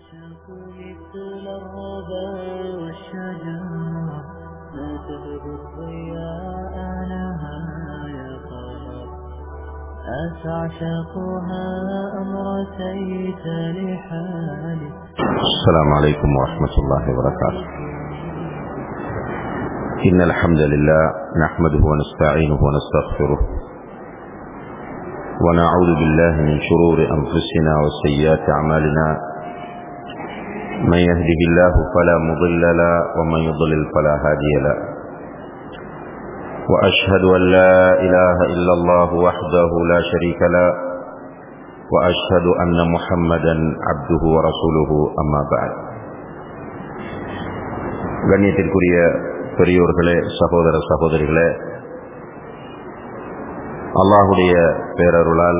أعشق مثل الربا والشجر ما تهب الضياء نهايا قمر أتعشقها أم رثيت لحالي السلام عليكم ورحمة الله وبركاته إن الحمد لله نحمده ونستعينه ونستغفره ونعوذ بالله من شرور أنفسنا وسيئات أعمالنا من يهده الله فلا مضل له ومن يضلل فلا هادي له وأشهد أن لا إله إلا الله وحده لا شريك له وأشهد أن محمدا عبده ورسوله أما بعد கண்ணியத்திற்குரிய பெரியோர்களே சகோதர சகோதரிகளே அல்லாஹுடைய பேரருளால்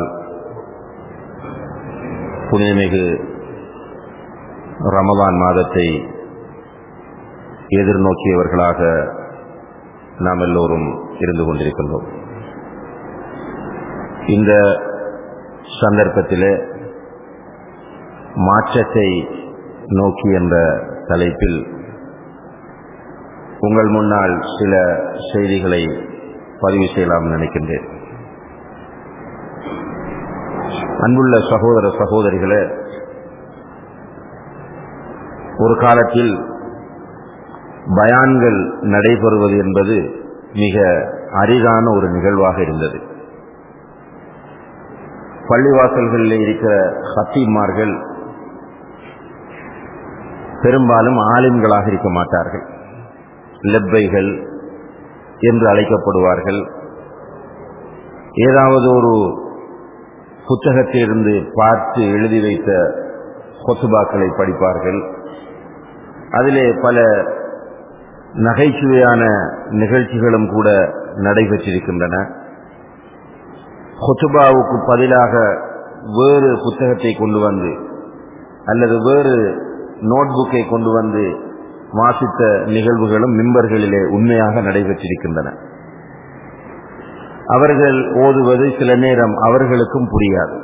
புனிதமிகு ரமலான் மாதத்தை எதிர்நோக்கியவர்களாக நாம் எல்லோரும் இருந்து கொண்டிருக்கின்றோம் இந்த சந்தர்ப்பத்திலே மாற்றத்தை நோக்கி என்ற தலைப்பில் உங்கள் முன்னால் சில செய்திகளை பதிவு செய்யலாம் நினைக்கின்றேன் அன்புள்ள சகோதர சகோதரிகளே ஒரு காலத்தில் பயான்கள் நடைபெறுவது என்பது மிக அரிதான ஒரு நிகழ்வாக இருந்தது பள்ளிவாசல்களில் இருக்கிற ஹத்தீமார்கள் பெரும்பாலும் ஆலிம்களாக இருக்க மாட்டார்கள் லெப்பைகள் என்று அழைக்கப்படுவார்கள் ஏதாவது ஒரு புத்தகத்திலிருந்து பார்த்து எழுதி வைத்த கொத்துபாக்களை படிப்பார்கள் அதிலே பல நகைச்சுவையான நிகழ்ச்சிகளும் கூட நடைபெற்றிருக்கின்றன கொத்துபாவுக்கு பதிலாக வேறு புத்தகத்தை கொண்டு வந்து அல்லது வேறு நோட்புக்கை கொண்டு வந்து வாசித்த நிகழ்வுகளும் மிம்பர்களிலே உண்மையாக நடைபெற்றிருக்கின்றன அவர்கள் ஓதுவது சில நேரம் அவர்களுக்கும் புரியாது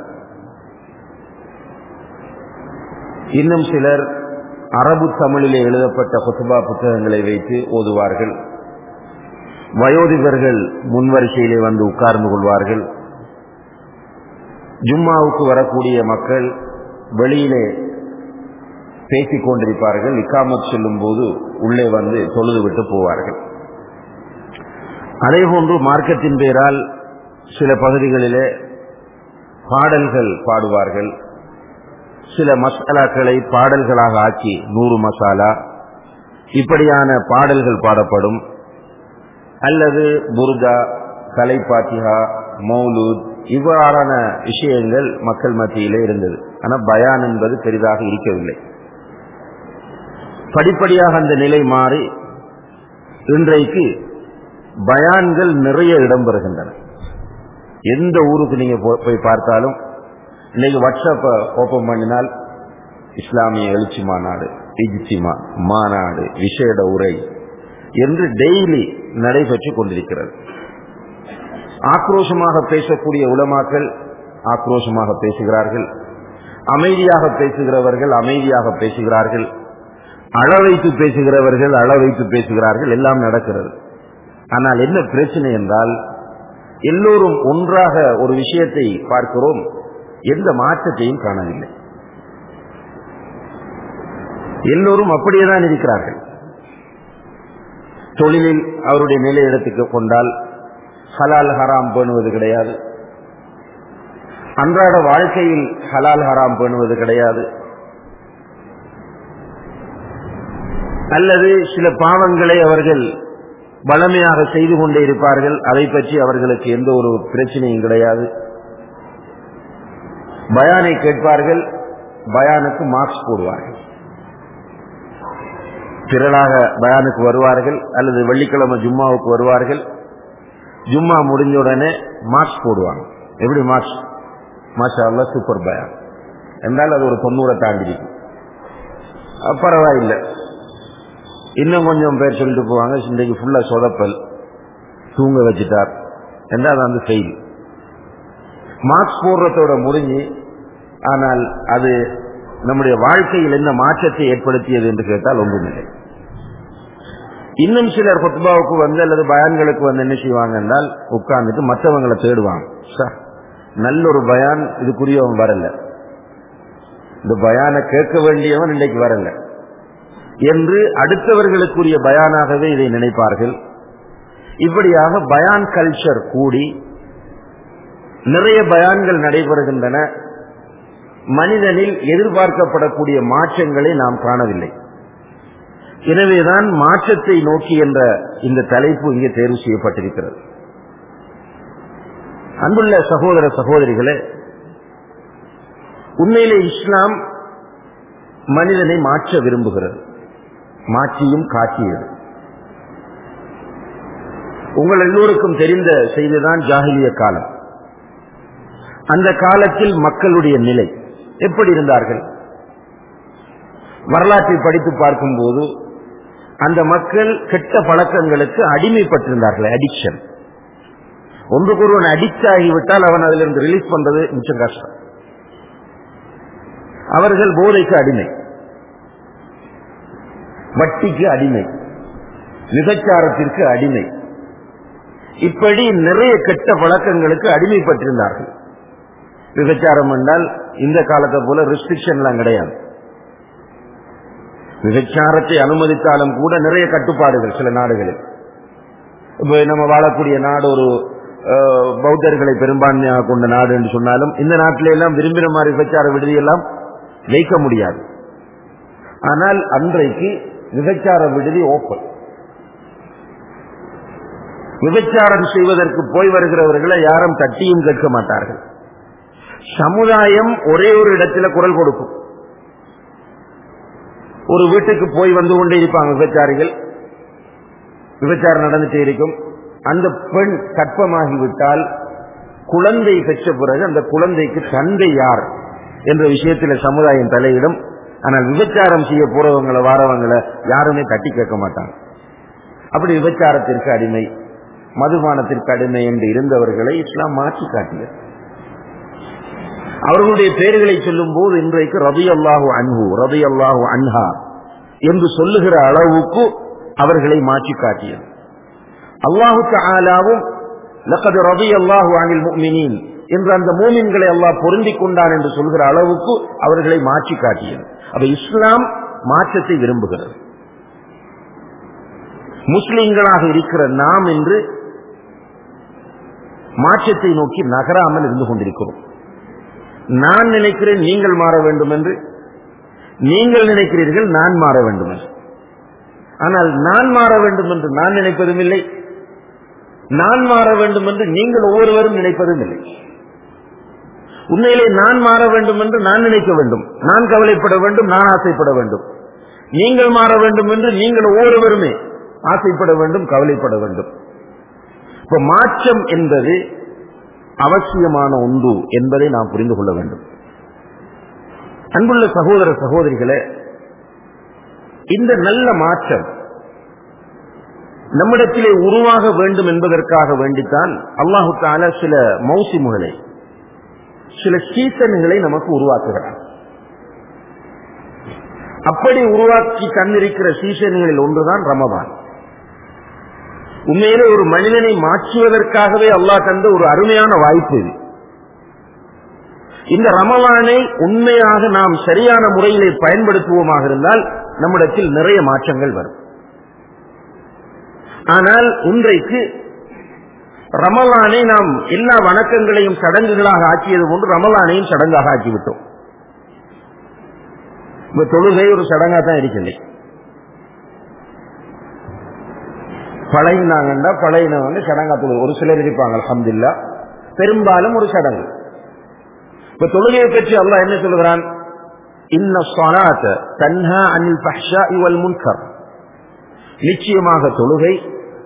இன்னும் சிலர் அரபு தமிழிலே எழுதப்பட்ட குத்துபா புத்தகங்களை வைத்து ஓதுவார்கள் வயோதிகர்கள் முன்வரிசையிலே வந்து உட்கார்ந்து கொள்வார்கள் ஜும்மாவுக்கு வரக்கூடிய மக்கள் வெளியிலே பேசிக் கொண்டிருப்பார்கள் இக்காமத் செல்லும் போது உள்ளே வந்து தொழுது விட்டு போவார்கள் அதே போன்று மார்க்கத்தின் பெயரால் சில பகுதிகளிலே பாடல்கள் பாடுவார்கள் சில மசாலாக்களை பாடல்களாக ஆக்கி நூறு மசாலா இப்படியான பாடல்கள் பாடப்படும் அல்லது புர்கா கலைப்பாத்திகா மௌலூத் இவ்வாறான விஷயங்கள் மக்கள் மத்தியிலே இருந்தது ஆனால் பயான் என்பது பெரிதாக இருக்கவில்லை படிப்படியாக அந்த நிலை மாறி இன்றைக்கு பயான்கள் நிறைய இடம்பெறுகின்றன எந்த ஊருக்கு நீங்க போய் பார்த்தாலும் இன்னைக்கு வாட்ஸ்அப்பை ஓபன் பண்ணினால் இஸ்லாமிய எழுச்சி மாநாடு இஜித்திமா மாநாடு விசேட உரை என்று டெய்லி நடைபெற்று கொண்டிருக்கிறது ஆக்ரோஷமாக பேசக்கூடிய உலமாக்கள் ஆக்ரோஷமாக பேசுகிறார்கள் அமைதியாக பேசுகிறவர்கள் அமைதியாக பேசுகிறார்கள் அள வைத்து பேசுகிறவர்கள் அள வைத்து பேசுகிறார்கள் எல்லாம் நடக்கிறது ஆனால் என்ன பிரச்சனை என்றால் எல்லோரும் ஒன்றாக ஒரு விஷயத்தை பார்க்கிறோம் எந்த மாற்றத்தையும் காணவில்லை எல்லோரும் அப்படியே தான் இருக்கிறார்கள் தொழிலில் அவருடைய நிலை இடத்துக்கு கொண்டால் ஹலால் ஹராம் பேணுவது கிடையாது அன்றாட வாழ்க்கையில் ஹலால் ஹராம் பேணுவது கிடையாது அல்லது சில பாவங்களை அவர்கள் வளமையாக செய்து கொண்டே இருப்பார்கள் அதை பற்றி அவர்களுக்கு எந்த ஒரு பிரச்சனையும் கிடையாது பயானை கேட்பார்கள் பயானுக்கு மார்க்ஸ் போடுவார்கள் திரளாக பயானுக்கு வருவார்கள் அல்லது வெள்ளிக்கிழமை ஜும்மாவுக்கு வருவார்கள் ஜும்மா முடிஞ்ச உடனே மார்க்ஸ் போடுவாங்க எப்படி மார்க்ஸ் மாஷா அல்லா சூப்பர் பயான் என்றால் அது ஒரு தொண்ணூறை தாண்டி இருக்கும் பரவாயில்லை இன்னும் கொஞ்சம் பேர் சொல்லிட்டு போவாங்க இன்றைக்கு ஃபுல்லா சொதப்பல் தூங்க வச்சுட்டார் என்றால் அது வந்து ஃபெயில் மார்க்ஸ் போடுறதோட முடிஞ்சு ஆனால் அது நம்முடைய வாழ்க்கையில் என்ன மாற்றத்தை ஏற்படுத்தியது என்று கேட்டால் ஒன்றுமில்லை இன்னும் சிலர் கொத்துபாவுக்கு வந்து அல்லது பயான்களுக்கு வந்து என்ன செய்வாங்க என்றால் உட்கார்ந்துட்டு மற்றவங்களை தேடுவாங்க சார் நல்ல ஒரு பயான் இதுக்குரியவன் வரல இந்த பயானை கேட்க வேண்டியவன் இன்றைக்கு வரல என்று அடுத்தவர்களுக்குரிய பயானாகவே இதை நினைப்பார்கள் இப்படியாக பயான் கல்ச்சர் கூடி நிறைய பயான்கள் நடைபெறுகின்றன மனிதனில் எதிர்பார்க்கப்படக்கூடிய மாற்றங்களை நாம் காணவில்லை எனவேதான் மாற்றத்தை நோக்கி என்ற இந்த தலைப்பு இங்கே தேர்வு செய்யப்பட்டிருக்கிறது அன்புள்ள சகோதர சகோதரிகளே உண்மையிலே இஸ்லாம் மனிதனை மாற்ற விரும்புகிறது மாற்றியும் காட்டியது உங்கள் எல்லோருக்கும் தெரிந்த செய்திதான் ஜாகிலிய காலம் அந்த காலத்தில் மக்களுடைய நிலை எப்படி இருந்தார்கள் வரலாற்றை படித்து பார்க்கும்போது அந்த மக்கள் கெட்ட பழக்கங்களுக்கு அடிமைப்பட்டிருந்தார்கள் அடிக்ஷன் ஒன்றுக்கு ஒருவன் அடிக்ட் ஆகிவிட்டால் அவன் அதிலிருந்து ரிலீஸ் பண்றது மிச்சம் கஷ்டம் அவர்கள் போதைக்கு அடிமை வட்டிக்கு அடிமை விபச்சாரத்திற்கு அடிமை இப்படி நிறைய கெட்ட பழக்கங்களுக்கு அடிமைப்பட்டிருந்தார்கள் விபச்சாரம் என்றால் இந்த காலத்தை போல ரெஸ்ட்ரிக்ஷன் எல்லாம் கிடையாது விபச்சாரத்தை அனுமதித்தாலும் கூட நிறைய கட்டுப்பாடுகள் சில நாடுகளில் இப்போ நம்ம வாழக்கூடிய நாடு ஒரு பௌத்தர்களை பெரும்பான்மையாக கொண்ட நாடு என்று சொன்னாலும் இந்த நாட்டில எல்லாம் விரும்பின மாதிரி விபச்சார விடுதியெல்லாம் வைக்க முடியாது ஆனால் அன்றைக்கு விபச்சார விடுதி ஓப்பன் விபச்சாரம் செய்வதற்கு போய் வருகிறவர்களை யாரும் தட்டியும் கேட்க மாட்டார்கள் சமுதாயம் ஒரே ஒரு இடத்துல குரல் கொடுக்கும் ஒரு வீட்டுக்கு போய் வந்து கொண்டே இருப்பாங்க விபச்சாரிகள் விபச்சாரம் நடந்துட்டே இருக்கும் அந்த பெண் கற்பமாகிவிட்டால் குழந்தை பெற்ற பிறகு அந்த குழந்தைக்கு தந்தை யார் என்ற விஷயத்தில் சமுதாயம் தலையிடும் ஆனால் விபச்சாரம் செய்ய போறவங்களை வாரவங்களை யாருமே தட்டி கேட்க மாட்டாங்க அப்படி விபச்சாரத்திற்கு அடிமை மதுபானத்திற்கு அடிமை என்று இருந்தவர்களை இஸ்லாம் மாற்றி காட்டியது அவர்களுடைய பெயர்களை சொல்லும் போது இன்றைக்கு ரவி அல்லாஹு அன்ஹு ரவி அல்லாஹு அன்ஹா என்று சொல்லுகிற அளவுக்கு அவர்களை மாற்றி காட்டியது அல்லாஹு ஆலாவும் லக்கது ரவி அல்லாஹு அனில் முக்மினின் என்று அந்த மூமின்களை அல்லாஹ் பொருந்திக் கொண்டான் என்று சொல்கிற அளவுக்கு அவர்களை மாற்றி காட்டியது அப்ப இஸ்லாம் மாற்றத்தை விரும்புகிறது முஸ்லிம்களாக இருக்கிற நாம் என்று மாற்றத்தை நோக்கி நகராமல் இருந்து கொண்டிருக்கிறோம் நான் நினைக்கிறேன் நீங்கள் மாற வேண்டும் என்று நீங்கள் நினைக்கிறீர்கள் நான் மாற வேண்டும் என்று ஆனால் நான் மாற வேண்டும் என்று நான் நினைப்பதும் இல்லை நான் மாற வேண்டும் என்று நீங்கள் ஒவ்வொருவரும் நினைப்பதும் இல்லை உண்மையிலே நான் மாற வேண்டும் என்று நான் நினைக்க வேண்டும் நான் கவலைப்பட வேண்டும் நான் ஆசைப்பட வேண்டும் நீங்கள் மாற வேண்டும் என்று நீங்கள் ஒவ்வொருவருமே ஆசைப்பட வேண்டும் கவலைப்பட வேண்டும் இப்ப மாற்றம் என்பது அவசியமான ஒன்று என்பதை நாம் புரிந்து கொள்ள வேண்டும் அன்புள்ள சகோதர சகோதரிகளே இந்த நல்ல மாற்றம் நம்மிடத்திலே உருவாக வேண்டும் என்பதற்காக வேண்டித்தான் அல்லாஹு தால சில மௌசிமுகளை சில சீசன்களை நமக்கு உருவாக்குகிறார் அப்படி உருவாக்கி தந்திருக்கிற சீசன்களில் ஒன்றுதான் ரமபான் உண்மையிலே ஒரு மனிதனை மாற்றுவதற்காகவே அல்லாஹ் தந்த ஒரு அருமையான வாய்ப்பு இது இந்த ரமலானை உண்மையாக நாம் சரியான முறையிலே பயன்படுத்துவோமாக இருந்தால் நம்மிடத்தில் நிறைய மாற்றங்கள் வரும் ஆனால் இன்றைக்கு ரமலானை நாம் எல்லா வணக்கங்களையும் சடங்குகளாக ஆக்கியது போன்று ரமலானையும் சடங்காக ஆக்கிவிட்டோம் இப்ப தொழுகை ஒரு சடங்கா தான் இருக்கிறது பழையினாங்கன்னா பழையினவங்க சடங்கா தொழுது ஒரு சிலர் இருப்பாங்க அலமதுல்லா பெரும்பாலும் ஒரு சடங்கு இப்ப தொழுகையை பற்றி அல்லாஹ் என்ன சொல்கிறான் இன்ன ஸலாத்த தன்ஹா அனில் ஃபஹ்ஷாஇ வல் முன்கர் நிச்சயமாக தொழுகை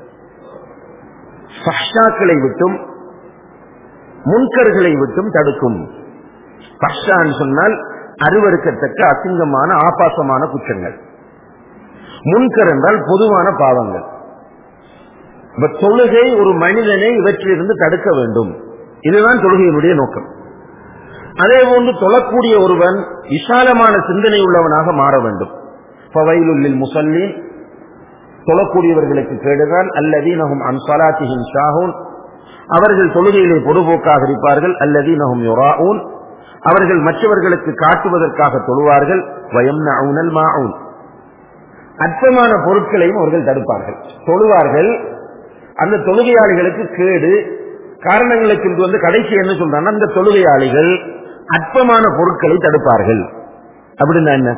ஃபஹ்ஷாக்களை விட்டும் முன்கர்களை விட்டும் தடுக்கும் ஃபஹ்ஷான்னு சொன்னால் அருவருக்கத்தக்க அசிங்கமான ஆபாசமான குற்றங்கள் முன்கர் என்றால் பொதுவான பாவங்கள் இப்ப தொழுகை ஒரு மனிதனை இவற்றிலிருந்து தடுக்க வேண்டும் இதுதான் தொழுகையினுடைய நோக்கம் அதே போன்று தொழக்கூடிய ஒருவன் விசாலமான சிந்தனை உள்ளவனாக மாற வேண்டும் ஃபவைலுல்லில் முசல்லீன் தொழக்கூடியவர்களுக்கு கேடுதான் அல்லதீனஹும் அன் ஸலாத்திஹிம் ஷாஹூன் அவர்கள் தொழுகையிலே பொதுபோக்காக இருப்பார்கள் அல்லதீனஹும் யுராஊன் அவர்கள் மற்றவர்களுக்கு காட்டுவதற்காக தொழுவார்கள் வயம்னஊனல் மாஊன் அற்பமான பொருட்களையும் அவர்கள் தடுப்பார்கள் தொழுவார்கள் அந்த தொழுகையாளிகளுக்கு கேடு காரணங்களுக்கு வந்து கடைசி என்ன சொல்றாங்க அந்த தொழுகையாளிகள் அற்பமான பொருட்களை தடுப்பார்கள் அப்படின்னா என்ன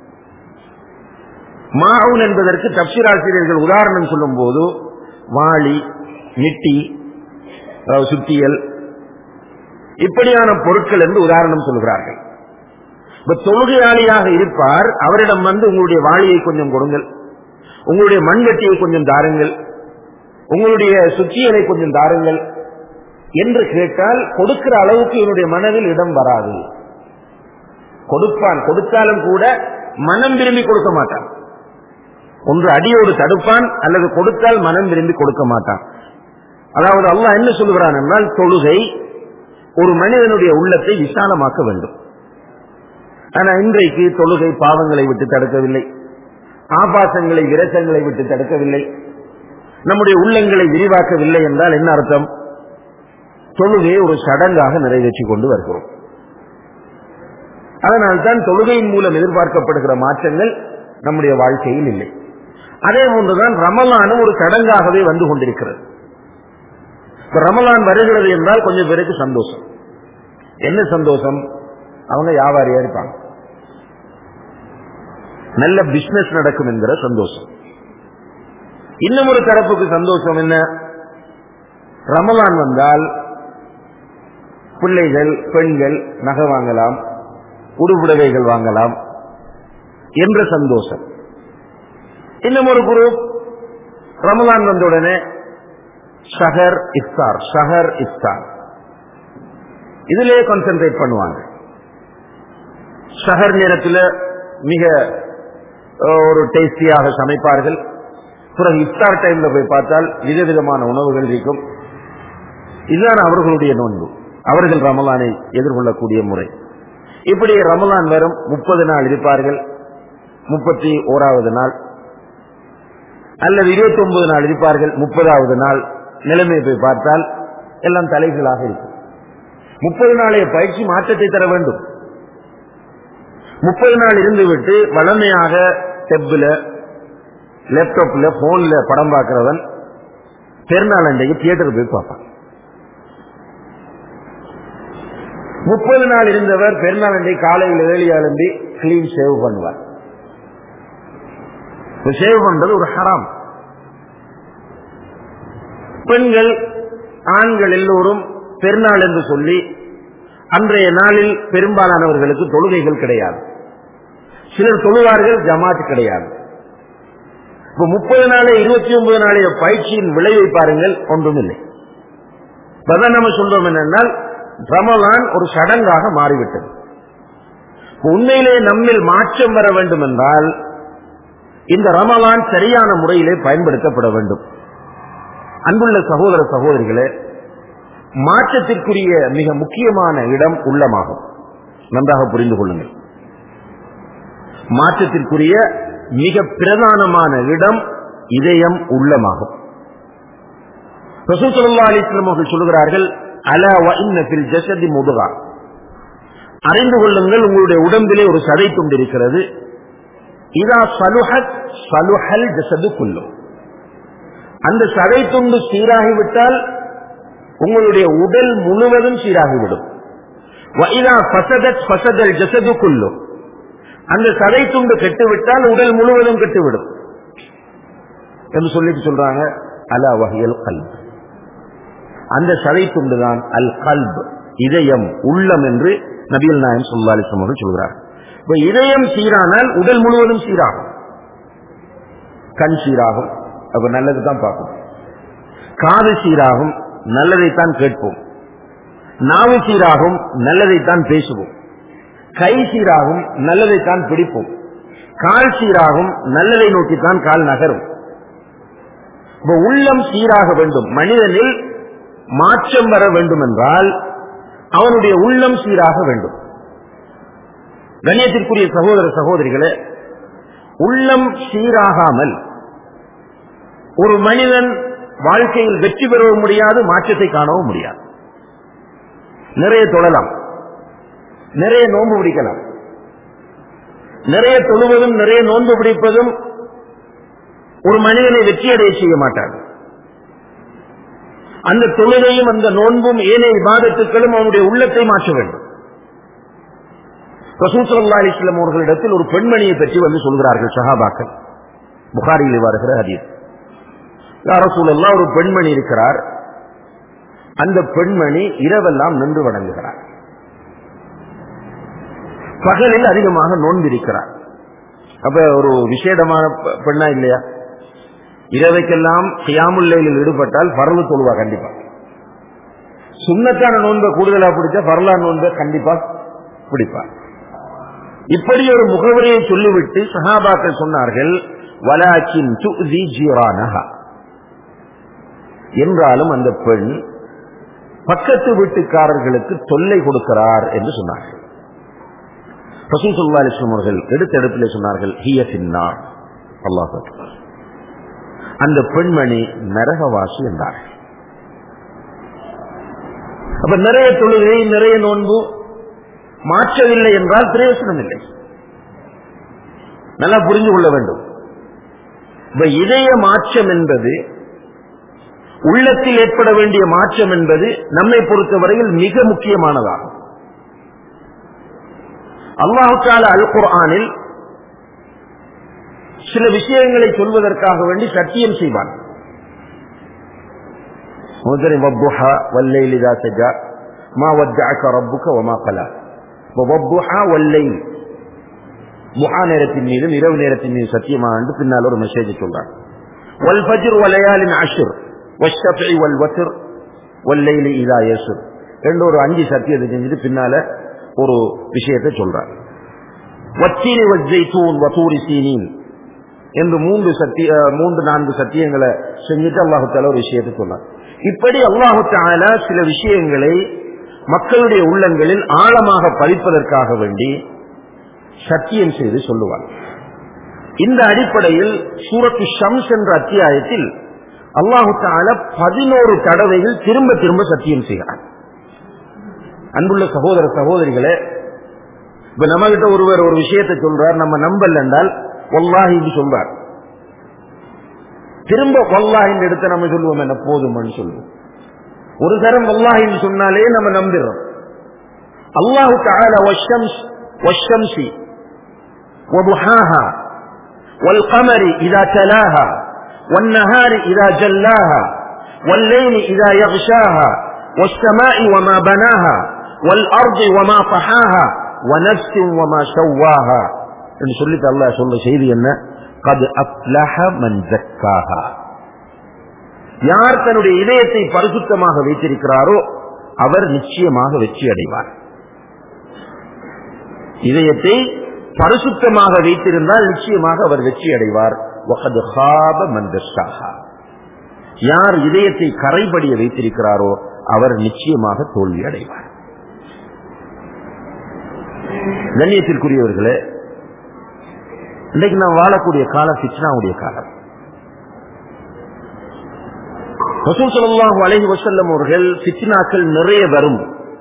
மாவுன் என்பதற்கு தப்சிராசிரியர்கள் உதாரணம் சொல்லும் போது வாளி மிட்டி அதாவது சுத்தியல் இப்படியான பொருட்கள் என்று உதாரணம் சொல்கிறார்கள் இப்ப தொழுகையாளியாக இருப்பார் அவரிடம் வந்து உங்களுடைய வாளியை கொஞ்சம் கொடுங்கள் உங்களுடைய மண்வெட்டியை கொஞ்சம் தாருங்கள் உங்களுடைய சுத்தியலை கொஞ்சம் தாருங்கள் என்று கேட்டால் கொடுக்கிற அளவுக்கு இவனுடைய மனதில் இடம் வராது கொடுப்பான் கொடுத்தாலும் கூட மனம் விரும்பி கொடுக்க மாட்டான் ஒன்று அடியோடு தடுப்பான் அல்லது கொடுத்தால் மனம் விரும்பி கொடுக்க மாட்டான் அதாவது அல்லாஹ் என்ன சொல்லுகிறான் என்றால் தொழுகை ஒரு மனிதனுடைய உள்ளத்தை விசாலமாக்க வேண்டும் ஆனா இன்றைக்கு தொழுகை பாவங்களை விட்டு தடுக்கவில்லை ஆபாசங்களை விரசங்களை விட்டு தடுக்கவில்லை நம்முடைய உள்ளங்களை விரிவாக்கவில்லை என்றால் என்ன அர்த்தம் தொழுகையை ஒரு சடங்காக நிறைவேற்றி கொண்டு வருகிறோம் அதனால்தான் தொழுகையின் மூலம் எதிர்பார்க்கப்படுகிற மாற்றங்கள் நம்முடைய வாழ்க்கையில் இல்லை அதே போன்றுதான் ரமலானும் ஒரு சடங்காகவே வந்து கொண்டிருக்கிறது இப்ப ரமலான் வருகிறது என்றால் கொஞ்சம் பேருக்கு சந்தோஷம் என்ன சந்தோஷம் அவங்க வியாபாரியா இருப்பாங்க நல்ல பிசினஸ் நடக்கும் என்கிற சந்தோஷம் இன்னும் ஒரு தரப்புக்கு சந்தோஷம் என்ன ரமலான் வந்தால் பிள்ளைகள் பெண்கள் நகை வாங்கலாம் உடுப்புடவைகள் வாங்கலாம் என்ற சந்தோஷம் இன்னும் ஒரு குரூப் ரமலான் வந்தவுடனே ஷஹர் இஃப்தார் ஷஹர் இஃப்தார் இதிலே கான்சென்ட்ரேட் பண்ணுவாங்க ஷஹர் நேரத்தில் மிக ஒரு டேஸ்டியாக சமைப்பார்கள் பிறகு இஃப்தார் டைம்ல போய் பார்த்தால் விதவிதமான உணவுகள் இருக்கும் இதுதான் அவர்களுடைய நோன்பு அவர்கள் ரமலானை எதிர்கொள்ளக்கூடிய முறை இப்படி ரமலான் வரும் முப்பது நாள் இருப்பார்கள் முப்பத்தி ஓராவது நாள் அல்லது இருபத்தி ஒன்பது நாள் இருப்பார்கள் முப்பதாவது நாள் நிலைமை போய் பார்த்தால் எல்லாம் தலைகளாக இருக்கும் முப்பது நாளைய பயிற்சி மாற்றத்தை தர வேண்டும் முப்பது நாள் இருந்துவிட்டு வளமையாக டெப்ல லேப்டாப்ல போன்ல படம் பார்க்கிறவன் பெருநாள் அன்றைக்கு தியேட்டர் போய் பார்ப்பான் முப்பது நாள் இருந்தவர் பெருநாள் அன்றைக்கு காலையில் ஏழி எழும்பி கிளீன் சேவ் பண்ணுவார் சேவ் பண்றது ஒரு ஹராம் பெண்கள் ஆண்கள் எல்லோரும் பெருநாள் என்று சொல்லி அன்றைய நாளில் பெரும்பாலானவர்களுக்கு தொழுகைகள் கிடையாது சிலர் தொழுவார்கள் ஜமாத் கிடையாது இப்ப முப்பது நாளே இருபத்தி ஒன்பது நாளைய பயிற்சியின் விளைவை பாருங்கள் ஒன்றுமில்லை இப்பதான் நம்ம சொல்றோம் என்னென்னால் ரமலான் ஒரு சடங்காக மாறிவிட்டது உண்மையிலே நம்மில் மாற்றம் வர வேண்டும் என்றால் இந்த ரமலான் சரியான முறையிலே பயன்படுத்தப்பட வேண்டும் அன்புள்ள சகோதர சகோதரிகளே மாற்றத்திற்குரிய மிக முக்கியமான இடம் உள்ளமாகும் நன்றாக புரிந்து கொள்ளுங்கள் மாற்றத்திற்குரிய மிக பிரதானமான இடம் இதயம் உள்ளமாகும் ரசூசல்லா அலிஸ்லாம் அவர்கள் சொல்கிறார்கள் அலா இன்னத்தில் ஜசதி முதுகா அறிந்து கொள்ளுங்கள் உங்களுடைய உடம்பிலே ஒரு சதை துண்டு இருக்கிறது இதா சலுஹத் சலுஹல் ஜசது குல்லும் அந்த சதை துண்டு சீராகிவிட்டால் உங்களுடைய உடல் முழுவதும் சீராகிவிடும் பசதல் ஜசது குல்லும் அந்த சதை துண்டு கெட்டுவிட்டால் உடல் முழுவதும் கெட்டுவிடும் என்று சொல்லிட்டு சொல்றாங்க அலா வகையல் கல்ப் அந்த சதை துண்டு தான் அல் கல்ப் இதயம் உள்ளம் என்று நபியல் நாயம் சொல்லாலிசம் அவர்கள் சொல்கிறார் இப்ப இதயம் சீரானால் உடல் முழுவதும் சீராகும் கண் சீராகும் அப்ப நல்லது தான் பார்க்கும் காது சீராகும் நல்லதைத்தான் கேட்போம் நாவு சீராகும் நல்லதைத்தான் பேசுவோம் கை சீராகும் நல்லதைத்தான் பிடிப்போம் கால் சீராகும் நல்லதை நோக்கித்தான் கால் நகரும் இப்ப உள்ளம் சீராக வேண்டும் மனிதனில் மாற்றம் வர வேண்டும் என்றால் அவனுடைய உள்ளம் சீராக வேண்டும் கண்ணியத்திற்குரிய சகோதர சகோதரிகளே உள்ளம் சீராகாமல் ஒரு மனிதன் வாழ்க்கையில் வெற்றி பெறவும் முடியாது மாற்றத்தை காணவும் முடியாது நிறைய தொழலாம் நிறைய நோன்பு பிடிக்கலாம் நிறைய தொழுவதும் நிறைய நோன்பு பிடிப்பதும் ஒரு மனிதனை வெற்றியடைய செய்ய மாட்டார் அந்த தொழுகையும் அந்த நோன்பும் ஏனைய விவாதத்துக்களும் அவனுடைய உள்ளத்தை மாற்ற வேண்டும் ரசூசல்லா அலிஸ்லாம் அவர்களிடத்தில் ஒரு பெண்மணியை பற்றி வந்து சொல்கிறார்கள் சஹாபாக்கள் புகாரியில் வருகிற ஹதீஸ் ரசூலல்லா ஒரு பெண்மணி இருக்கிறார் அந்த பெண்மணி இரவெல்லாம் நின்று வணங்குகிறார் பகலில் அதிகமாக நோன்பிருக்கிறார் அப்ப ஒரு விசேடமான பெண்ணா இல்லையா இரவைக்கெல்லாம் கியாமுல்லையில் ஈடுபட்டால் பரவு தொழுவா கண்டிப்பா சுண்ணத்தான நோன்பை கூடுதலா பிடிச்சா பரலா நோன்பை கண்டிப்பா பிடிப்பார் இப்படி ஒரு முகவரியை சொல்லிவிட்டு சஹாபாக்கள் சொன்னார்கள் வலாக்கின் துதி ஜீரானஹா என்றாலும் அந்த பெண் பக்கத்து வீட்டுக்காரர்களுக்கு தொல்லை கொடுக்கிறார் என்று சொன்னார்கள் ரசூல் சுல்லா அலிஸ்லாம் அவர்கள் எடுத்த இடத்திலே சொன்னார்கள் ஹிய சின்னார் அல்லாஹ் அந்த பெண்மணி நரகவாசி என்றார்கள் அப்ப நிறைய தொழுகை நிறைய நோன்பு மாற்றவில்லை என்றால் பிரயோசனம் இல்லை நல்லா புரிந்து கொள்ள வேண்டும் இப்ப இதய மாற்றம் என்பது உள்ளத்தில் ஏற்பட வேண்டிய மாற்றம் என்பது நம்மை பொறுத்தவரையில் மிக முக்கியமானதாகும் அல்லாஹால அல் குர்ஆனில் சில விஷயங்களை சொல்வதற்காக வேண்டி சத்தியம் செய்வான் முதலில் வப்புஹா வல்லைல் இதா சஜா மா வத்தஅக ரப்புக வமா கலா வப்புஹா வல்லைல் முஹா நேரத்தின் மீதும் இரவு நேரத்தின் மீது சத்தியமாக பின்னால் ஒரு மெசேஜ் சொல்றான் வல் ஃபஜ்ர் வலையாலின் அஷுர் வஷ்ஷஃபி வல் வத்ர் வல்லைலி இதா யசுர் ரெண்டு ஒரு அஞ்சு சத்தியத்தை செஞ்சுட்டு பின்னால ஒரு விஷயத்தை சொல்றார் வச்சீனி வஜ்ஜைத்தூன் வதூரி சீனின் என்று மூன்று சத்திய மூன்று நான்கு சத்தியங்களை செஞ்சுட்டு அல்லாஹு தால ஒரு விஷயத்தை சொன்னார் இப்படி அல்லாஹு தால சில விஷயங்களை மக்களுடைய உள்ளங்களில் ஆழமாக பதிப்பதற்காக வேண்டி சத்தியம் செய்து சொல்லுவார் இந்த அடிப்படையில் சூரத்து ஷம்ஸ் என்ற அத்தியாயத்தில் அல்லாஹு தால பதினோரு தடவைகள் திரும்ப திரும்ப சத்தியம் செய்கிறார் அன்புள்ள சகோதர சகோதரிகளே இப்ப நம்ம கிட்ட ஒருவர் ஒரு விஷயத்தை சொல்றார் நம்ம நம்பல் என்றால் ஒல்லாஹி சொல்றார் திரும்ப வல்லாஹின் எடுத்து நம்ம சொல்லுவோம் என்ன போதும்னு சொல்லுவோம் ஒரு தரம் வல்லாஹின்னு சொன்னாலே நம்ம நம்பிடுறோம் அல்லாஹு تعالى والشمس والشمس وضحاها والقمر إذا تلاها والنهار إذا جلاها والليل إذا يغشاها والسماء وما بناها والأرض وما طحاها ونفس وما سواها என்று சொல்லிட்டு அல்லாஹ் சொல்ற செய்தி என்ன கது அப்லஹ மன் ஜக்காஹா யார் தன்னுடைய இதயத்தை பரிசுத்தமாக வைத்திருக்கிறாரோ அவர் நிச்சயமாக வெற்றி அடைவார் இதயத்தை பரிசுத்தமாக வைத்திருந்தால் நிச்சயமாக அவர் வெற்றி அடைவார் வகது ஹாப மந்தஷாஹா யார் இதயத்தை கரைபடிய வைத்திருக்கிறாரோ அவர் நிச்சயமாக தோல்வி அடைவார் கண்ணியத்திற்குரியவர்களே இன்றைக்கு நாம் வாழக்கூடிய காலம் பிச்னாவுடைய காலம் ரசூல் ஸல்லல்லாஹு அலைஹி வஸல்லம் அவர்கள் ஃபித்னாக்கள் நிறைய வரும்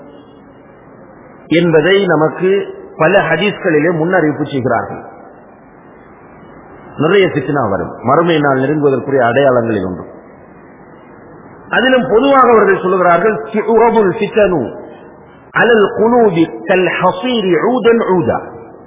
என்பதை நமக்கு பல ஹதீஸ்களிலே முன்னறிவிப்பு செய்கிறார்கள் நிறைய ஃபித்னா வரும் மறுமை நாள் நெருங்குவதற்குரிய அடையாளங்களில் ஒன்று அதிலும் பொதுவாக அவர்கள் சொல்லுகிறார்கள் உறவுல் ஃபித்தனு அலல் குலூபி கல் ஹசீரி ஊதன் ஊதா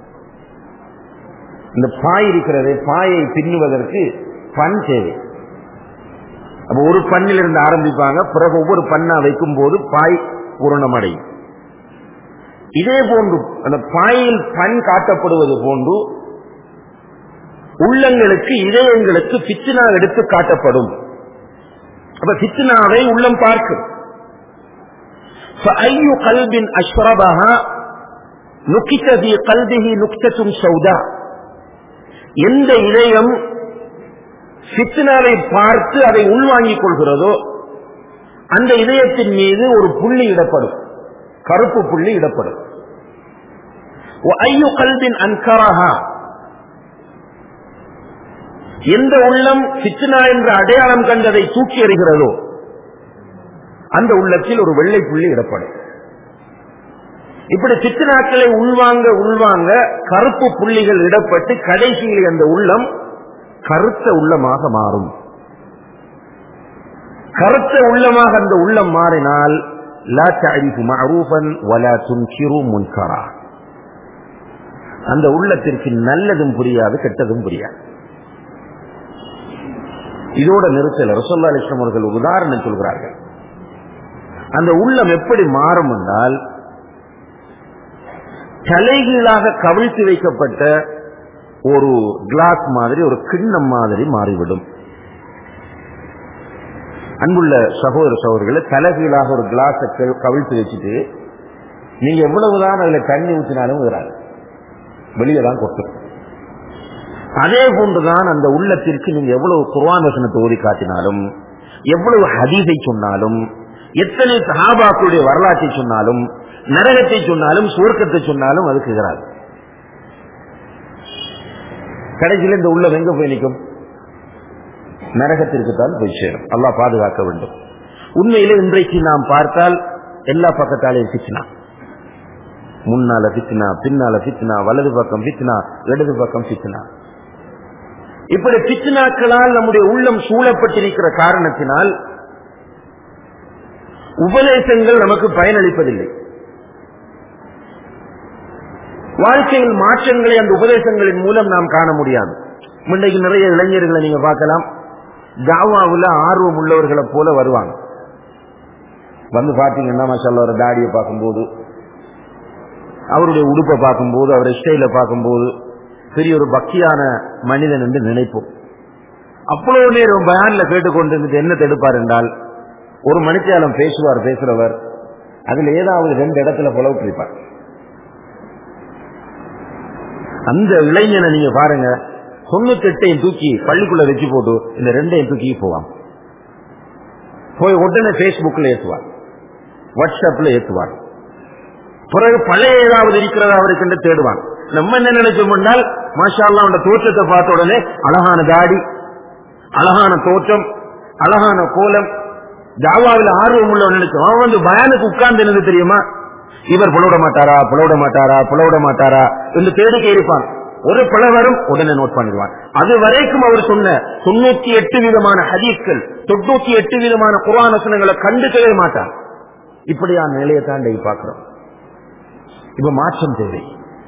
இந்த பாய் இருக்கிறது பாயை பின்னுவதற்கு பண் தேவை அப்ப ஒரு பண்ணில் இருந்து ஆரம்பிப்பாங்க பிறகு ஒவ்வொரு பண்ணா வைக்கும் போது பாய் பூரணமடையும் இதே போன்று அந்த பாயில் பண் காட்டப்படுவது போன்று உள்ளங்களுக்கு இதயங்களுக்கு பிச்சினா எடுத்து காட்டப்படும் அப்ப பிச்சினாவை உள்ளம் பார்க்கும் فأي قلب أشربها نكت في قلبه نكتة سوداء எந்த இதயம் ஃபித்னாவை பார்த்து அதை உள்வாங்கிக் கொள்கிறதோ அந்த இதயத்தின் மீது ஒரு புள்ளி இடப்படும் கருப்பு புள்ளி இடப்படும் ஐயு கல்வின் அன்கரஹா எந்த உள்ளம் சித்தனா என்ற அடையாளம் கண்டதை தூக்கி எறிகிறதோ அந்த உள்ளத்தில் ஒரு வெள்ளை புள்ளி இடப்படும் இப்படி சித்தனாக்களை உள்வாங்க உள்வாங்க கருப்பு புள்ளிகள் இடப்பட்டு கடைசியில் அந்த உள்ளம் கருத்த உள்ளமாக மாறும் கருத்த உள்ளமாக அந்த உள்ளம் மாறினால் லா தஅரிஃபு மஅரூஃபன் வலா துன்கிரு முன்கரா அந்த உள்ளத்திற்கு நல்லதும் புரியாது கெட்டதும் புரியாது இதோட நிறுத்தல ரசோல்லா அலிஸ்லாம் அவர்கள் ஒரு உதாரணம் சொல்கிறார்கள் அந்த உள்ளம் எப்படி மாறும் என்றால் தலைகீழாக கவிழ்த்து வைக்கப்பட்ட ஒரு கிளாஸ் மாதிரி ஒரு கிண்ணம் மாதிரி மாறிவிடும் அன்புள்ள சகோதர சகோதரர்களை தலைகீழாக ஒரு கிளாஸை கவிழ்த்து வச்சுட்டு நீங்க எவ்வளவுதான் அதுல தண்ணி ஊற்றினாலும் வராது வெளியே தான் கொட்டும் அதே போன்றுதான் அந்த உள்ளத்திற்கு நீங்க எவ்வளவு குர்ஆன் வசனத்தை ஓதி காட்டினாலும் எவ்வளவு ஹதீஸை சொன்னாலும் எத்தனை சஹாபாக்களுடைய வரலாற்றை சொன்னாலும் நரகத்தை சொன்னாலும் சுவர்க்கத்தை சொன்னாலும் அதுக்கு எதிராது கடைசியில் இந்த உள்ளம் எங்க போய் நிற்கும் நரகத்திற்கு தான் போய் சேரும் அல்லாஹ் பாதுகாக்க வேண்டும் உண்மையிலே இன்றைக்கு நாம் பார்த்தால் எல்லா பக்கத்தாலையும் பிச்சினா முன்னால பிச்சினா பின்னால பிச்சினா வலது பக்கம் பிச்சினா இடது பக்கம் பிச்சினா இப்படி பிச்சினாக்களால் நம்முடைய உள்ளம் சூழப்பட்டிருக்கிற காரணத்தினால் உபதேசங்கள் நமக்கு பயனளிப்பதில்லை வாழ்க்கையில் மாற்றங்களை அந்த உபதேசங்களின் மூலம் நாம் காண முடியாது முன்னைக்கு நிறைய இளைஞர்களை நீங்க பார்க்கலாம் தாவாவுல ஆர்வம் உள்ளவர்களை போல வருவாங்க வந்து பாத்தீங்கன்னா மசாலா ஒரு தாடியை பார்க்கும்போது அவருடைய உடுப்பை பார்க்கும்போது அவருடைய ஸ்டைல பார்க்கும்போது பெரிய ஒரு பக்தியான மனிதன் என்று நினைப்போம் அவ்வளவு நேரம் பயான்ல கேட்டுக்கொண்டு என்ன தடுப்பார் என்றால் ஒரு மணித்தியாலம் பேசுவார் பேசுறவர் அதுல ஏதாவது ரெண்டு இடத்துல புலவுற்றிருப்பார் அந்த இளைஞனை நீங்க பாருங்க தொண்ணூத்தி எட்டையும் தூக்கி பள்ளிக்குள்ள வச்சு போட்டு இந்த ரெண்டையும் தூக்கி போவான் போய் உடனே பேஸ்புக்ல ஏற்றுவார் வாட்ஸ்அப்ல ஏற்றுவார் பிறகு பழைய ஏதாவது இருக்கிறதா அவருக்கு என்று தேடுவான் நம்ம என்ன நினைச்சோம்னால் மாஷா அல்லா அவன் தோற்றத்தை பார்த்த உடனே அழகான தாடி அழகான தோற்றம் அழகான கோலம் ஜாவாவில் ஆர்வம் உள்ள நினைச்சோம் அவன் வந்து பயானுக்கு உட்கார்ந்து என்னது தெரியுமா இவர் புலவிட மாட்டாரா புலவிட மாட்டாரா புலவிட மாட்டாரா என்று தேடிக்கை இருப்பான் ஒரு பிழை வரும் உடனே நோட் பண்ணிடுவான் அது வரைக்கும் அவர் சொன்ன தொண்ணூத்தி எட்டு விதமான ஹதீஸ்கள் தொண்ணூத்தி எட்டு விதமான குரான் வசனங்களை கண்டுக்கவே மாட்டார் இப்படியான நிலையை தாண்டி பார்க்கிறோம் இப்ப மாற்றம் தேவை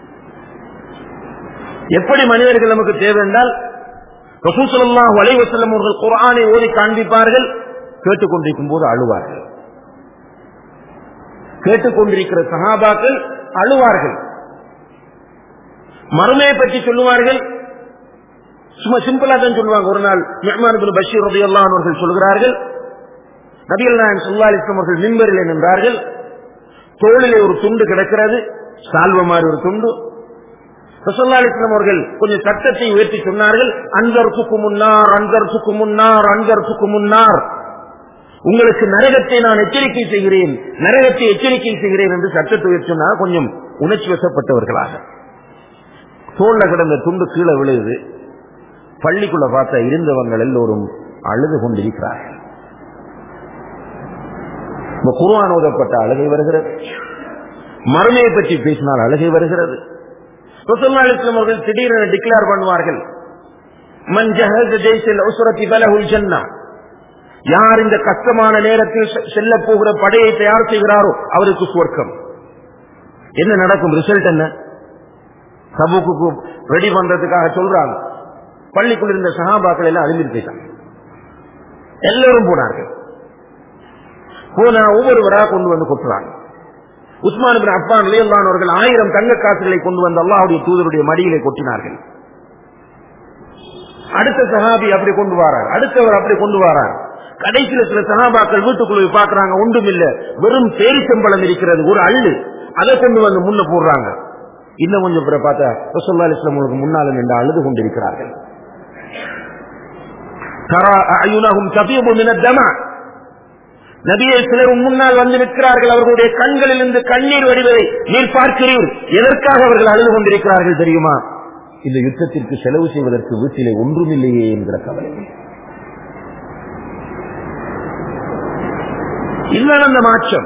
எப்படி மனிதர்கள் நமக்கு தேவை என்றால் ரசூசல்லா வலைவசல்லம் அவர்கள் குரானை ஓதி காண்பிப்பார்கள் கேட்டுக்கொண்டிருக்கும் போது அழுவார்கள் கேட்டுக்கொண்டிருக்கிற சகாபாக்கள் அழுவார்கள் மறுமையை பற்றி சொல்லுவார்கள் சும்மா சிம்பிளா தான் சொல்லுவாங்க ஒரு நாள் மெஹ்மான் பஷீர் ரதி அவர்கள் சொல்கிறார்கள் நபிகள் நாயன் சுல்லா அலிஸ்லாம் அவர்கள் மின்பரில் நின்றார்கள் தோளிலே ஒரு துண்டு கிடக்கிறது சால்வ மாதிரி ஒரு துண்டு ரசல்லா அலிஸ்லாம் அவர்கள் கொஞ்சம் சட்டத்தை உயர்த்தி சொன்னார்கள் அன்பர்த்துக்கு முன்னார் அன்பர்த்துக்கு முன்னார் அன்பர்த்துக்கு முன்னார் உங்களுக்கு நரகத்தை நான் எச்சரிக்கை செய்கிறேன் நரகத்தை எச்சரிக்கை செய்கிறேன் என்று சட்டத்தை உயர்த்தினா கொஞ்சம் உணர்ச்சி வசப்பட்டவர்களாக தோல்ல கிடந்த துண்டு கீழே விழுது பள்ளிக்குள்ள பார்த்த இருந்தவங்கள் எல்லோரும் அழுது கொண்டிருக்கிறார்கள் குருவான் ஓதப்பட்ட அழுகை வருகிறது மறுமையை பற்றி பேசினால் அழுகை வருகிறது ரசூலுல்லாஹி அவர்கள் திடீரென டிக்ளேர் பண்ணுவார்கள் மன் ஜஹஸ ஜெய்ஸில் உஸ்ரத்தி பலஹுல் ஜன்னா யார் இந்த கஷ்டமான நேரத்தில் செல்ல போகிற படையை தயார் செய்கிறாரோ அவருக்கு சுவர்க்கம் என்ன நடக்கும் ரிசல்ட் என்ன சபுக்கு ரெடி பண்றதுக்காக சொல்றாங்க பள்ளிக்குள் இருந்த சகாபாக்கள் எல்லாம் அறிஞ்சிட்டு போயிட்டாங்க எல்லோரும் போனார்கள் போனா ஒவ்வொருவராக கொண்டு வந்து கொட்டுறாங்க உஸ்மான் பின் அப்பான் அவர்கள் ஆயிரம் தங்க காசுகளை கொண்டு வந்து அல்லாஹுடைய தூதருடைய மடியிலே கொட்டினார்கள் அடுத்த சஹாபி அப்படி கொண்டு வரார் அடுத்தவர் அப்படி கொண்டு வரார் கடைசியில சில சகாபாக்கள் வீட்டுக்குள்ள பாக்குறாங்க ஒன்றும் இல்ல வெறும் பேரிச்சம்பளம் இருக்கிறது ஒரு அள்ளு அதை கொண்டு வந்து முன்ன போடுறாங்க இன்னும் கொஞ்சம் பிற பார்த்தா ரசோல்லா இஸ்லாம் உங்களுக்கு முன்னால நின்று அழுது கொண்டிருக்கிறார்கள் நபியை சிலர் உன் முன்னால் வந்து நிற்கிறார்கள் அவர்களுடைய கண்களிலிருந்து கண்ணீர் வடிவதை நீர் பார்க்கிறீர் எதற்காக அவர்கள் அழுது கொண்டிருக்கிறார்கள் தெரியுமா இந்த யுத்தத்திற்கு செலவு செய்வதற்கு வீட்டிலே ஒன்றுமில்லையே என்கிற கவலை இதுதான் அந்த மாற்றம்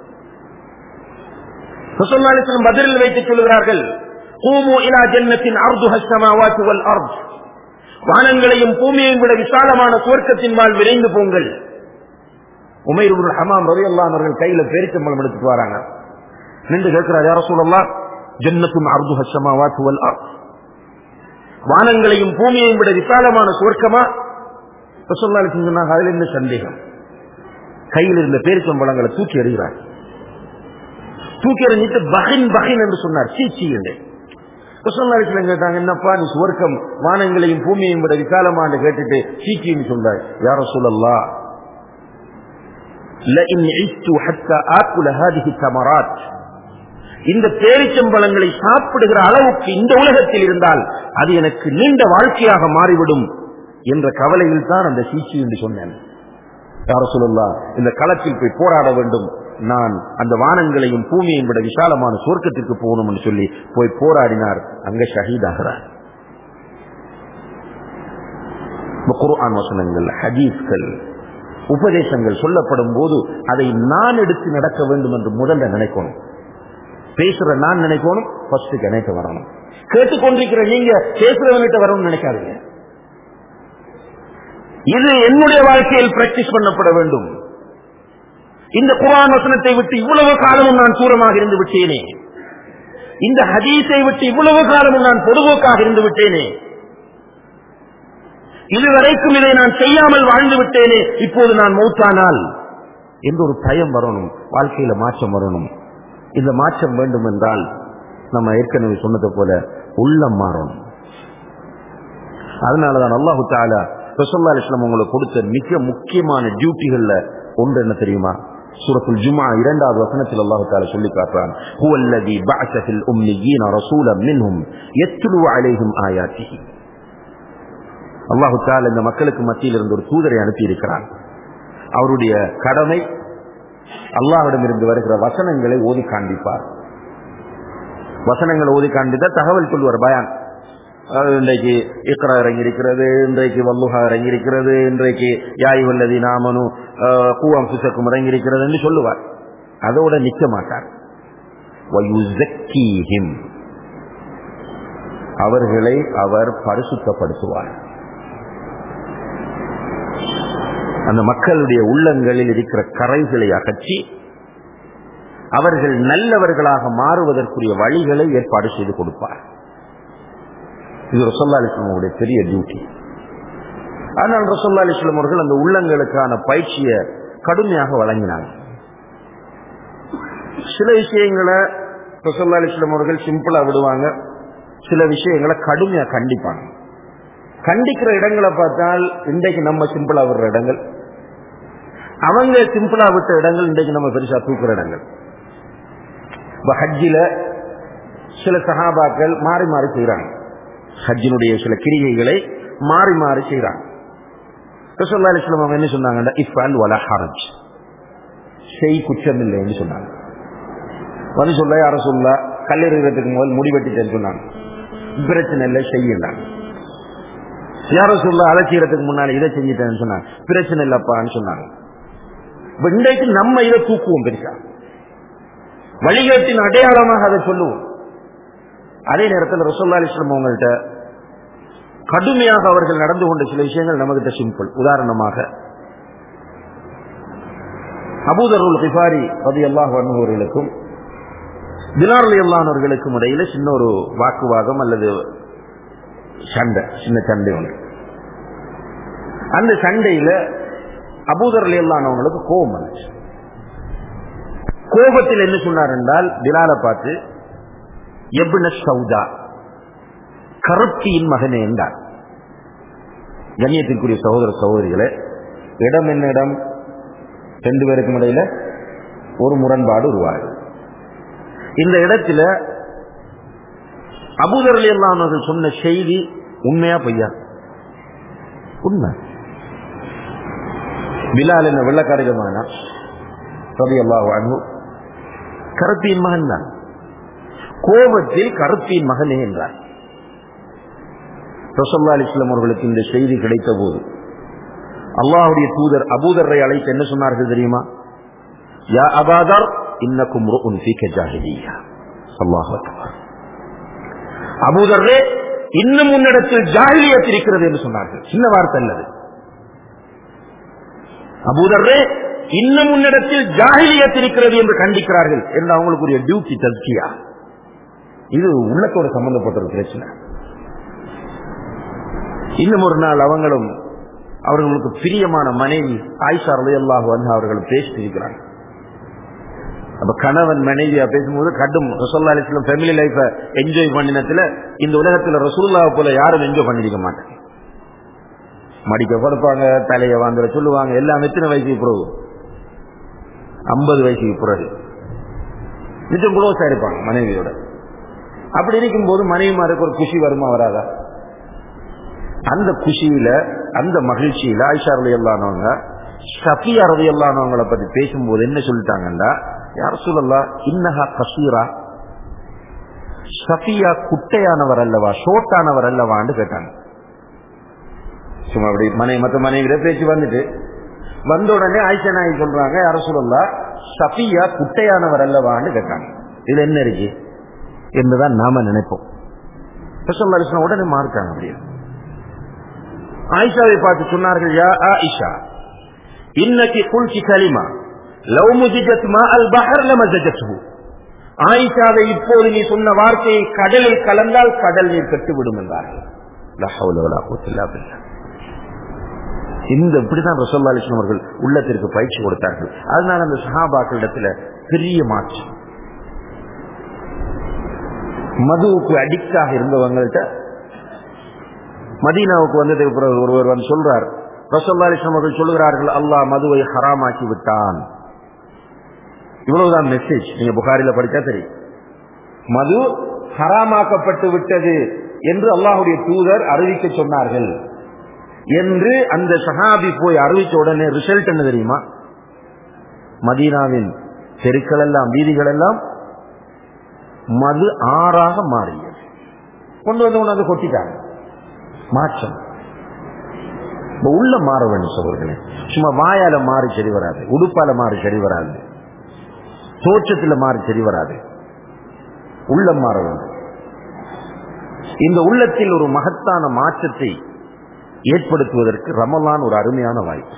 ரசூலுல்லாஹி பதிலில் வைத்துச் சொல்கிறார்கள் கூமு இலா ஜன்னத்தின் அர்துஹ ஸமாவாத்து வல் அர்த் வானங்களையும் பூமியையும் விட விசாலமான சுவர்க்கத்தின் வாழ் விரைந்து போங்கள் உமைர் இப்னு ஹமாம் ரலியல்லாஹு அவர்கள் கையில பேரிச்சம்பழம் எடுத்துட்டு வராங்க நின்று கேட்கிறார் யார சொல்லலாம் ஜன்னத்தும் அர்துஹ ஸமாவாத்து வல் அர்த் வானங்களையும் பூமியையும் விட விசாலமான சுவர்க்கமா ரசூலுல்லாஹி சொன்னாங்க அதுல என்ன சந்தேகம் கையில் இருந்த பேரிச்சம்பழங்களை தூக்கி எறிகிறார் தூக்கி எறிஞ்சிட்டு பகின் பகின் என்று சொன்னார் சீச்சி என்று ரசூலுல்லாஹி கேட்டாங்க என்னப்பா நீ சுவர்க்கம் வானங்களையும் பூமியையும் விட விசாலமான்னு கேட்டுட்டு சீச்சின்னு சொல்றாய் யார சொல்லல்லா لئن عشت حتى آكل هذه الثمرات இந்த பேரிச்சம்பழங்களை சாப்பிடுகிற அளவுக்கு இந்த உலகத்தில் இருந்தால் அது எனக்கு நீண்ட வாழ்க்கையாக மாறிவிடும் என்ற கவலையில் தான் அந்த சீச்சி என்று சொன்னேன் யார சொல்லலாம் இந்த களத்தில் போய் போராட வேண்டும் நான் அந்த வானங்களையும் பூமியையும் விட விசாலமான சுவர்க்கத்திற்கு போகணும் என்று சொல்லி போய் போராடினார் அங்க ஷஹீதாகிறார் குர்ஆன் வசனங்கள் ஹதீஸ்கள் உபதேசங்கள் சொல்லப்படும் போது அதை நான் எடுத்து நடக்க வேண்டும் என்று முதல்ல நினைக்கணும் பேசுற நான் நினைக்கணும் ஃபர்ஸ்ட் நினைக்க வரணும் கேட்டுக்கொண்டிருக்கிற நீங்க பேசுறவங்கிட்ட வரணும்னு நினைக்காதீங்க இது என்னுடைய வாழ்க்கையில் பிராக்டிஸ் பண்ணப்பட வேண்டும் இந்த குரான் வசனத்தை விட்டு இவ்வளவு காலமும் நான் தூரமாக இருந்து விட்டேனே இந்த ஹதீஸை விட்டு இவ்வளவு காலமும் நான் பொதுவோக்காக இருந்து விட்டேனே இதுவரைக்கும் இதை நான் செய்யாமல் வாழ்ந்து விட்டேனே இப்போது நான் மௌத்தானால் என்ற ஒரு பயம் வரணும் வாழ்க்கையில மாற்றம் வரணும் இந்த மாற்றம் வேண்டும் என்றால் நம்ம ஏற்கனவே சொன்னதை போல உள்ளம் மாறணும் அதனாலதான் அல்லாஹு தாலா ரசல்லா அலிஸ்லாம் உங்களுக்கு கொடுத்த மிக முக்கியமான டியூட்டிகள்ல ஒன்று என்ன தெரியுமா சூரத்துல் ஜுமா இரண்டாவது வசனத்தில் அல்லாஹு தாலா சொல்லி காட்டுறான் هو الذي بعث في الأميين رسولا منهم يتلو عليهم آياته அல்லாஹு தாலா இந்த மக்களுக்கு மத்தியில் இருந்து ஒரு தூதரை அனுப்பி இருக்கிறான் அவருடைய கடமை அல்லாஹிடம் இருந்து வருகிற வசனங்களை ஓதி காண்பிப்பார் வசனங்களை ஓதி காண்பித்த தகவல் சொல்வார் பயான் இன்றைக்கு இக்ரா இறங்கியிருக்கிறது இன்றைக்கு வல்லுகா இறங்கியிருக்கிறது இன்றைக்கு யாய் வல்லதி நாமனு கூவம் சுசக்கும் இறங்கியிருக்கிறது என்று சொல்லுவார் அதோட நிற்க மாட்டார் அவர்களை அவர் பரிசுத்தப்படுத்துவார் அந்த மக்களுடைய உள்ளங்களில் இருக்கிற கரைகளை அகற்றி அவர்கள் நல்லவர்களாக மாறுவதற்குரிய வழிகளை ஏற்பாடு செய்து கொடுப்பார் இது ரசல்லா அலிஸ்லாமுடைய பெரிய டியூட்டி ஆனால் ரசல்லா அலிஸ்லாம் அவர்கள் அந்த உள்ளங்களுக்கான பயிற்சியை கடுமையாக வழங்கினாங்க சில விஷயங்களை ரசல்லா அலிஸ்லாம் அவர்கள் சிம்பிளா விடுவாங்க சில விஷயங்களை கடுமையா கண்டிப்பாங்க கண்டிக்கிற இடங்களை பார்த்தால் இன்றைக்கு நம்ம சிம்பிளா விடுற இடங்கள் அவங்க சிம்பிளா விட்ட இடங்கள் இன்றைக்கு நம்ம பெருசா தூக்குற இடங்கள் இப்ப ஹஜ்ஜில சில சகாபாக்கள் மாறி மாறி செய்யறாங்க ஹஜ்ஜினுடைய சில கிரிகைகளை மாறி மாறி செய்யறாங்க ரசோல்லா அலிஸ்லாம் அவங்க என்ன சொன்னாங்க இஃபால் வல ஹரஜ் செய் குற்றம் இல்லைன்னு சொன்னாங்க வந்து சொல்ல யார சொல்ல கல்லெறிகிறதுக்கு முதல் முடி வெட்டிட்டேன்னு சொன்னாங்க பிரச்சனை இல்லை செய்யண்டாங்க யார சொல்ல அதை செய்யறதுக்கு முன்னால இதை செஞ்சிட்டேன்னு சொன்னாங்க பிரச்சனை இல்லப்பான்னு சொன்னாங்க இன்றைக்கு நம்ம இதை தூக்குவோம் பெருசா வழிகாட்டின் அடையாளமாக அதை சொல்லுவோம் அதே நேரத்தில் ரசோல்லா அலிஸ்லாம் அவங்கள்ட்ட கடுமையாக அவர்கள் நடந்து கொண்ட சில விஷயங்கள் நமக்கிட்ட சிம்பிள் உதாரணமாக அபூதருல் கிஃபாரி ரதி அல்லாஹ் வன்முகர்களுக்கும் தினார் அல்லானவர்களுக்கும் இடையில சின்ன ஒரு வாக்குவாதம் அல்லது சண்டை சின்ன சண்டை ஒன்று அந்த சண்டையில அபூதர் அலி அல்லானவங்களுக்கு கோபம் வந்துச்சு கோபத்தில் என்ன சொன்னார் என்றால் பிலால பார்த்து எப்ன சௌதா கருப்தியின் மகனே என்றார் கண்ணியத்திற்குரிய சகோதர சகோதரிகளே இடம் என்ன இடம் ரெண்டு பேருக்கும் இடையில ஒரு முரண்பாடு உருவாகுது இந்த இடத்துல அபூதர் அலி அல்லானவர்கள் சொன்ன செய்தி உண்மையா பொய்யா உண்மை பிலால் என்ன வெள்ளக்காரகமானா ரலியல்லாஹு அன்ஹு கருப்பியின் மகன் தான் கோபத்தில் கருப்பியின் மகனே என்றார் ரசல்லா அலிஸ்லாம் அவர்களுக்கு இந்த செய்தி கிடைத்த போது அல்லாஹுடைய தூதர் அபூதரை அழைத்து என்ன சொன்னார்கள் தெரியுமா யா அபாதர் இன்னக்கும் ருஉன் ஃபீக ஜாஹிலிய்யா அல்லாஹ் அக்பர் அபூதர்ரே இன்னும் உன்னிடத்தில் ஜாஹிலியத் இருக்கிறது என்று சொன்னார்கள் சின்ன வார்த்தை அல்லது அபூதர்ரே இன்னும் உன்னிடத்தில் ஜாஹிலியத் இருக்கிறது என்று கண்டிக்கிறார்கள் என்று அவங்களுக்குரிய டியூட்டி தஸ்கியா இது உள்ளத்தோடு சம்பந்தப்பட்ட ஒரு பிரச்சனை இன்னும் ஒரு நாள் அவங்களும் அவர்களுக்கு பிரியமான மனைவி ஆயிஷா ரலியல்லாஹு அன்ஹா அவர்கள் பேசிட்டு இருக்கிறாங்க அப்ப கணவன் மனைவியா பேசும்போது கடும் ரசோல்லா அலிஸ்லாம் ஃபேமிலி லைஃப என்ஜாய் பண்ணினத்துல இந்த உலகத்துல ரசூல்லாவை போல யாரும் என்ஜாய் பண்ணிருக்க மாட்டாங்க மடிக்க படுப்பாங்க தலையை வாங்குற சொல்லுவாங்க எல்லாம் எத்தனை வயசுக்கு பிறகு ஐம்பது வயசுக்கு பிறகு நிச்சயம் குளோஸா இருப்பாங்க மனைவியோட அப்படி இருக்கும்போது மனைவிமாருக்கு ஒரு குஷி வருமா வராதா அந்த குஷியில அந்த மகிழ்ச்சியில ஆயிஷா ரலியல்லானவங்க ஷஃபியா ரலியல்லானவங்களை பத்தி பேசும்போது என்ன சொல்லிட்டாங்கன்னா யார் சொல்லலா இன்னஹா கசீரா ஷஃபியா குட்டையானவர் அல்லவா ஷோட்டானவர் அல்லவான்னு கேட்டாங்க சும்மா அப்படி மனைவி மற்ற மனைவிட பேச்சு வந்துட்டு வந்த உடனே ஆயிஷா நாயகி சொல்றாங்க யார சொல்லலா ஷஃபியா குட்டையானவர் அல்லவான்னு கேட்டாங்க இது என்ன இருக்கு என்றுதான் நாம நினைப்போம் ரசூலுல்லாஹி அலைஹி உடனே மாறுக்காங்க அப்படியே ஆயிஷாவை பார்த்து சொன்னார்கள் யா ஆயிஷா இன்னக்கி குல்சி கலிமா லவ் முஜிஜத் மா அல் பஹர் லமஜஜத்ஹு ஆயிஷாவை இப்போது நீ சொன்ன வார்த்தையை கடலில் கலந்தால் கடல் நீர் கட்டுவிடும் என்றார்கள் லா ஹவ்ல வலா குவத்த இல்லா பில்லாஹ் இந்த இப்படிதான் ரசோல்லா அலிஸ்லாம் அவர்கள் உள்ளத்திற்கு பயிற்சி கொடுத்தார்கள் அதனால அந்த சஹாபாக்களிடத்துல பெரிய மாற்றம் மதுவுக்கு அடிக்டாக இருந்தவங்கள்ட்ட மதீனாவுக்கு வந்ததுக்கு பிறகு ஒருவர் வந்து சொல்றார் ரசோல்லா அலிஸ்லாம் அவர்கள் சொல்லுகிறார்கள் அல்லாஹ் மதுவை ஹராமாக்கி விட்டான் இவ்வளவுதான் மெசேஜ் நீங்க புகாரில படிச்சா தெரியும் மது ஹராமாக்கப்பட்டு விட்டது என்று அல்லாஹுடைய தூதர் அறிவிக்க சொன்னார்கள் என்று அந்த சஹாபி போய் அறிவிச்ச உடனே ரிசல்ட் என்ன தெரியுமா மதீனாவின் தெருக்கள் எல்லாம் வீதிகள் எல்லாம் மது ஆறாக மாறியது கொண்டு வந்து கொண்டு வந்து கொட்டிட்டாங்க மாற்றம் இப்ப உள்ள மாற வேண்டும் சகோதரர்களே சும்மா வாயால மாறி சரி வராது உடுப்பால மாறி சரி வராது தோற்றத்துல மாறி சரி வராது உள்ளம் மாற வேண்டும் இந்த உள்ளத்தில் ஒரு மகத்தான மாற்றத்தை ஏற்படுத்துவதற்கு ரமலான் ஒரு அருமையான வாய்ப்பு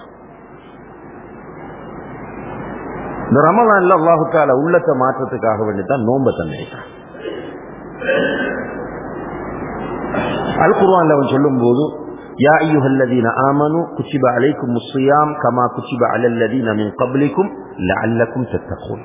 இந்த ரமலான்ல அல்லாஹுக்கால உள்ளத்தை மாற்றத்துக்காக வேண்டித்தான் நோம்ப தந்திருக்கான் அல் குர்ஆன்ல அவன் சொல்லும் போது யா அய்யுஹல்லதீன ஆமனு குச்சிப அலைக்கும் முஸ்ஸியாம் கமா குச்சிப அலல்லதீன மின் கப்லிக்கும் லஅல்லக்கும் தத்தகூன்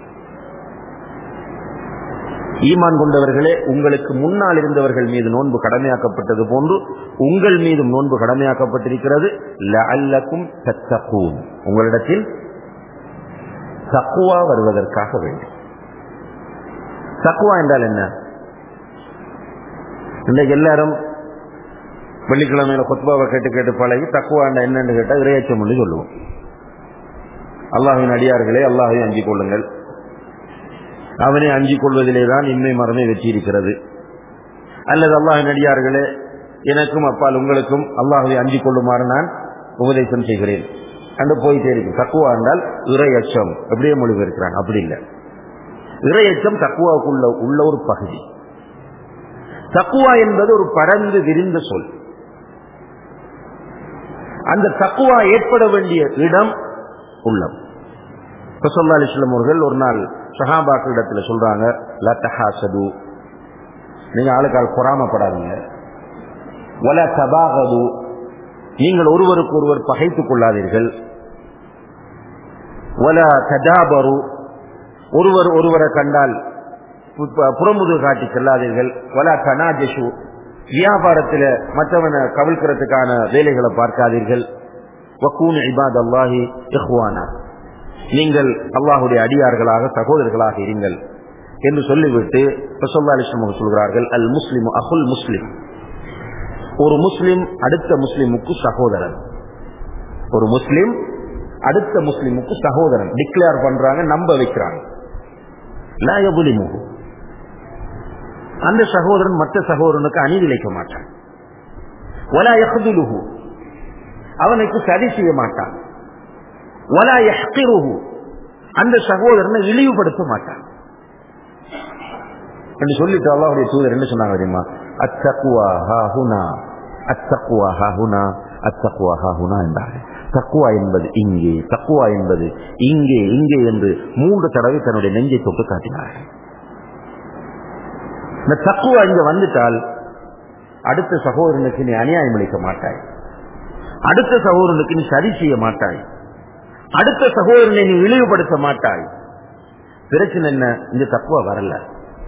ஈமான் கொண்டவர்களே உங்களுக்கு முன்னால் இருந்தவர்கள் மீது நோன்பு கடமையாக்கப்பட்டது போன்று உங்கள் மீதும் நோன்பு கடமையாக்கப்பட்டிருக்கிறது லஅல்லக்கும் தத்தகூன் உங்களிடத்தில் தக்குவா வருவதற்காக வேண்டும் தக்குவா என்றால் என்ன இன்றைக்கு எல்லாரும் வெள்ளிக்கிழமையில கொத்பாவை கேட்டு கேட்டு பழகி தக்குவாண்ட என்னன்னு கேட்டா இரையச்சம் என்று சொல்லுவோம் அல்லாஹின் அடியார்களே அல்லாஹை அஞ்சிக் கொள்ளுங்கள் அவனை அஞ்சிக் கொள்வதிலே தான் இன்மை மரமே வெற்றி இருக்கிறது அல்லது அல்லாஹின் அடியார்களே எனக்கும் அப்பால் உங்களுக்கும் அல்லாஹை அஞ்சிக் கொள்ளுமாறு நான் உபதேசம் செய்கிறேன் அன்று போயிட்டே இருக்கு தக்குவா என்றால் இறையச்சம் எப்படியே மொழிபெயர்க்கிறாங்க அப்படி இல்லை இறையச்சம் தக்குவாவுக்குள்ள உள்ள ஒரு பகுதி தக்குவா என்பது ஒரு பரந்து விரிந்த சொல் அந்த தக்குவா ஏற்பட வேண்டிய இடம் உள்ளம் ரசோல்லா அலிஸ்லம் அவர்கள் ஒரு நாள் சஹாபாக்களிடத்துல சொல்றாங்க லத்தஹாசது நீங்க ஆளுக்கால் பொறாமப்படாதீங்க ஒல தபாகது நீங்கள் ஒருவருக்கு ஒருவர் பகைத்துக் கொள்ளாதீர்கள் ஒல தஜாபரு ஒருவர் ஒருவரை கண்டால் புறமுது காட்டி செல்லாதீர்கள் ஒல தனாஜஷு வியாபாரத்தில் மற்றவனை கவிழ்க்கிறதுக்கான வேலைகளை பார்க்காதீர்கள் வக்கூன் இபாத் அல்லாஹி இஹ்வானா நீங்கள் அல்லாஹுடைய அடியார்களாக சகோதரர்களாக இருங்கள் என்று சொல்லிவிட்டு ரசோல்லா அலிஸ்லம் சொல்கிறார்கள் அல் முஸ்லிம் அகுல் முஸ்லிம் ஒரு முஸ்லிம் அடுத்த முஸ்லிமுக்கு சகோதரன் ஒரு முஸ்லிம் அடுத்த முஸ்லிமுக்கு சகோதரன் டிக்ளேர் பண்றாங்க நம்ப வைக்கிறாங்க லா யதுலிமுஹு. அந்த சகோதரன் மற்ற சகோதரனுக்கு அநீதி இழைக்க மாட்டான் வலா யஹ்துலுஹு. அவனுக்கு சதி செய்ய மாட்டான் வலா யஹ்கிருஹு. அந்த சகோதரனை இழிவுபடுத்த மாட்டான் என்று சொல்லிட்டு அல்லாஹ்வுடைய தூதர் என்ன சொன்னாங்க தெரியுமா அத்தக்குவா ஹாஹுனா அத்தக்குவா ஹாஹுனா அத்தக்குவா ஹாஹுனா என்றார்கள் தக்குவா என்பது இங்கே தக்குவா என்பது இங்கே இங்கே என்று மூன்று தடவை தன்னுடைய நெஞ்சை தொட்டு காட்டினார்கள் இந்த தக்குவா இங்க வந்துட்டால் அடுத்த சகோதரனுக்கு நீ அநியாயம் அளிக்க மாட்டாய் அடுத்த சகோதரனுக்கு நீ சரி செய்ய மாட்டாய் அடுத்த சகோதரனை நீ இழிவுபடுத்த மாட்டாய் பிரச்சனை என்ன இந்த தக்குவா வரல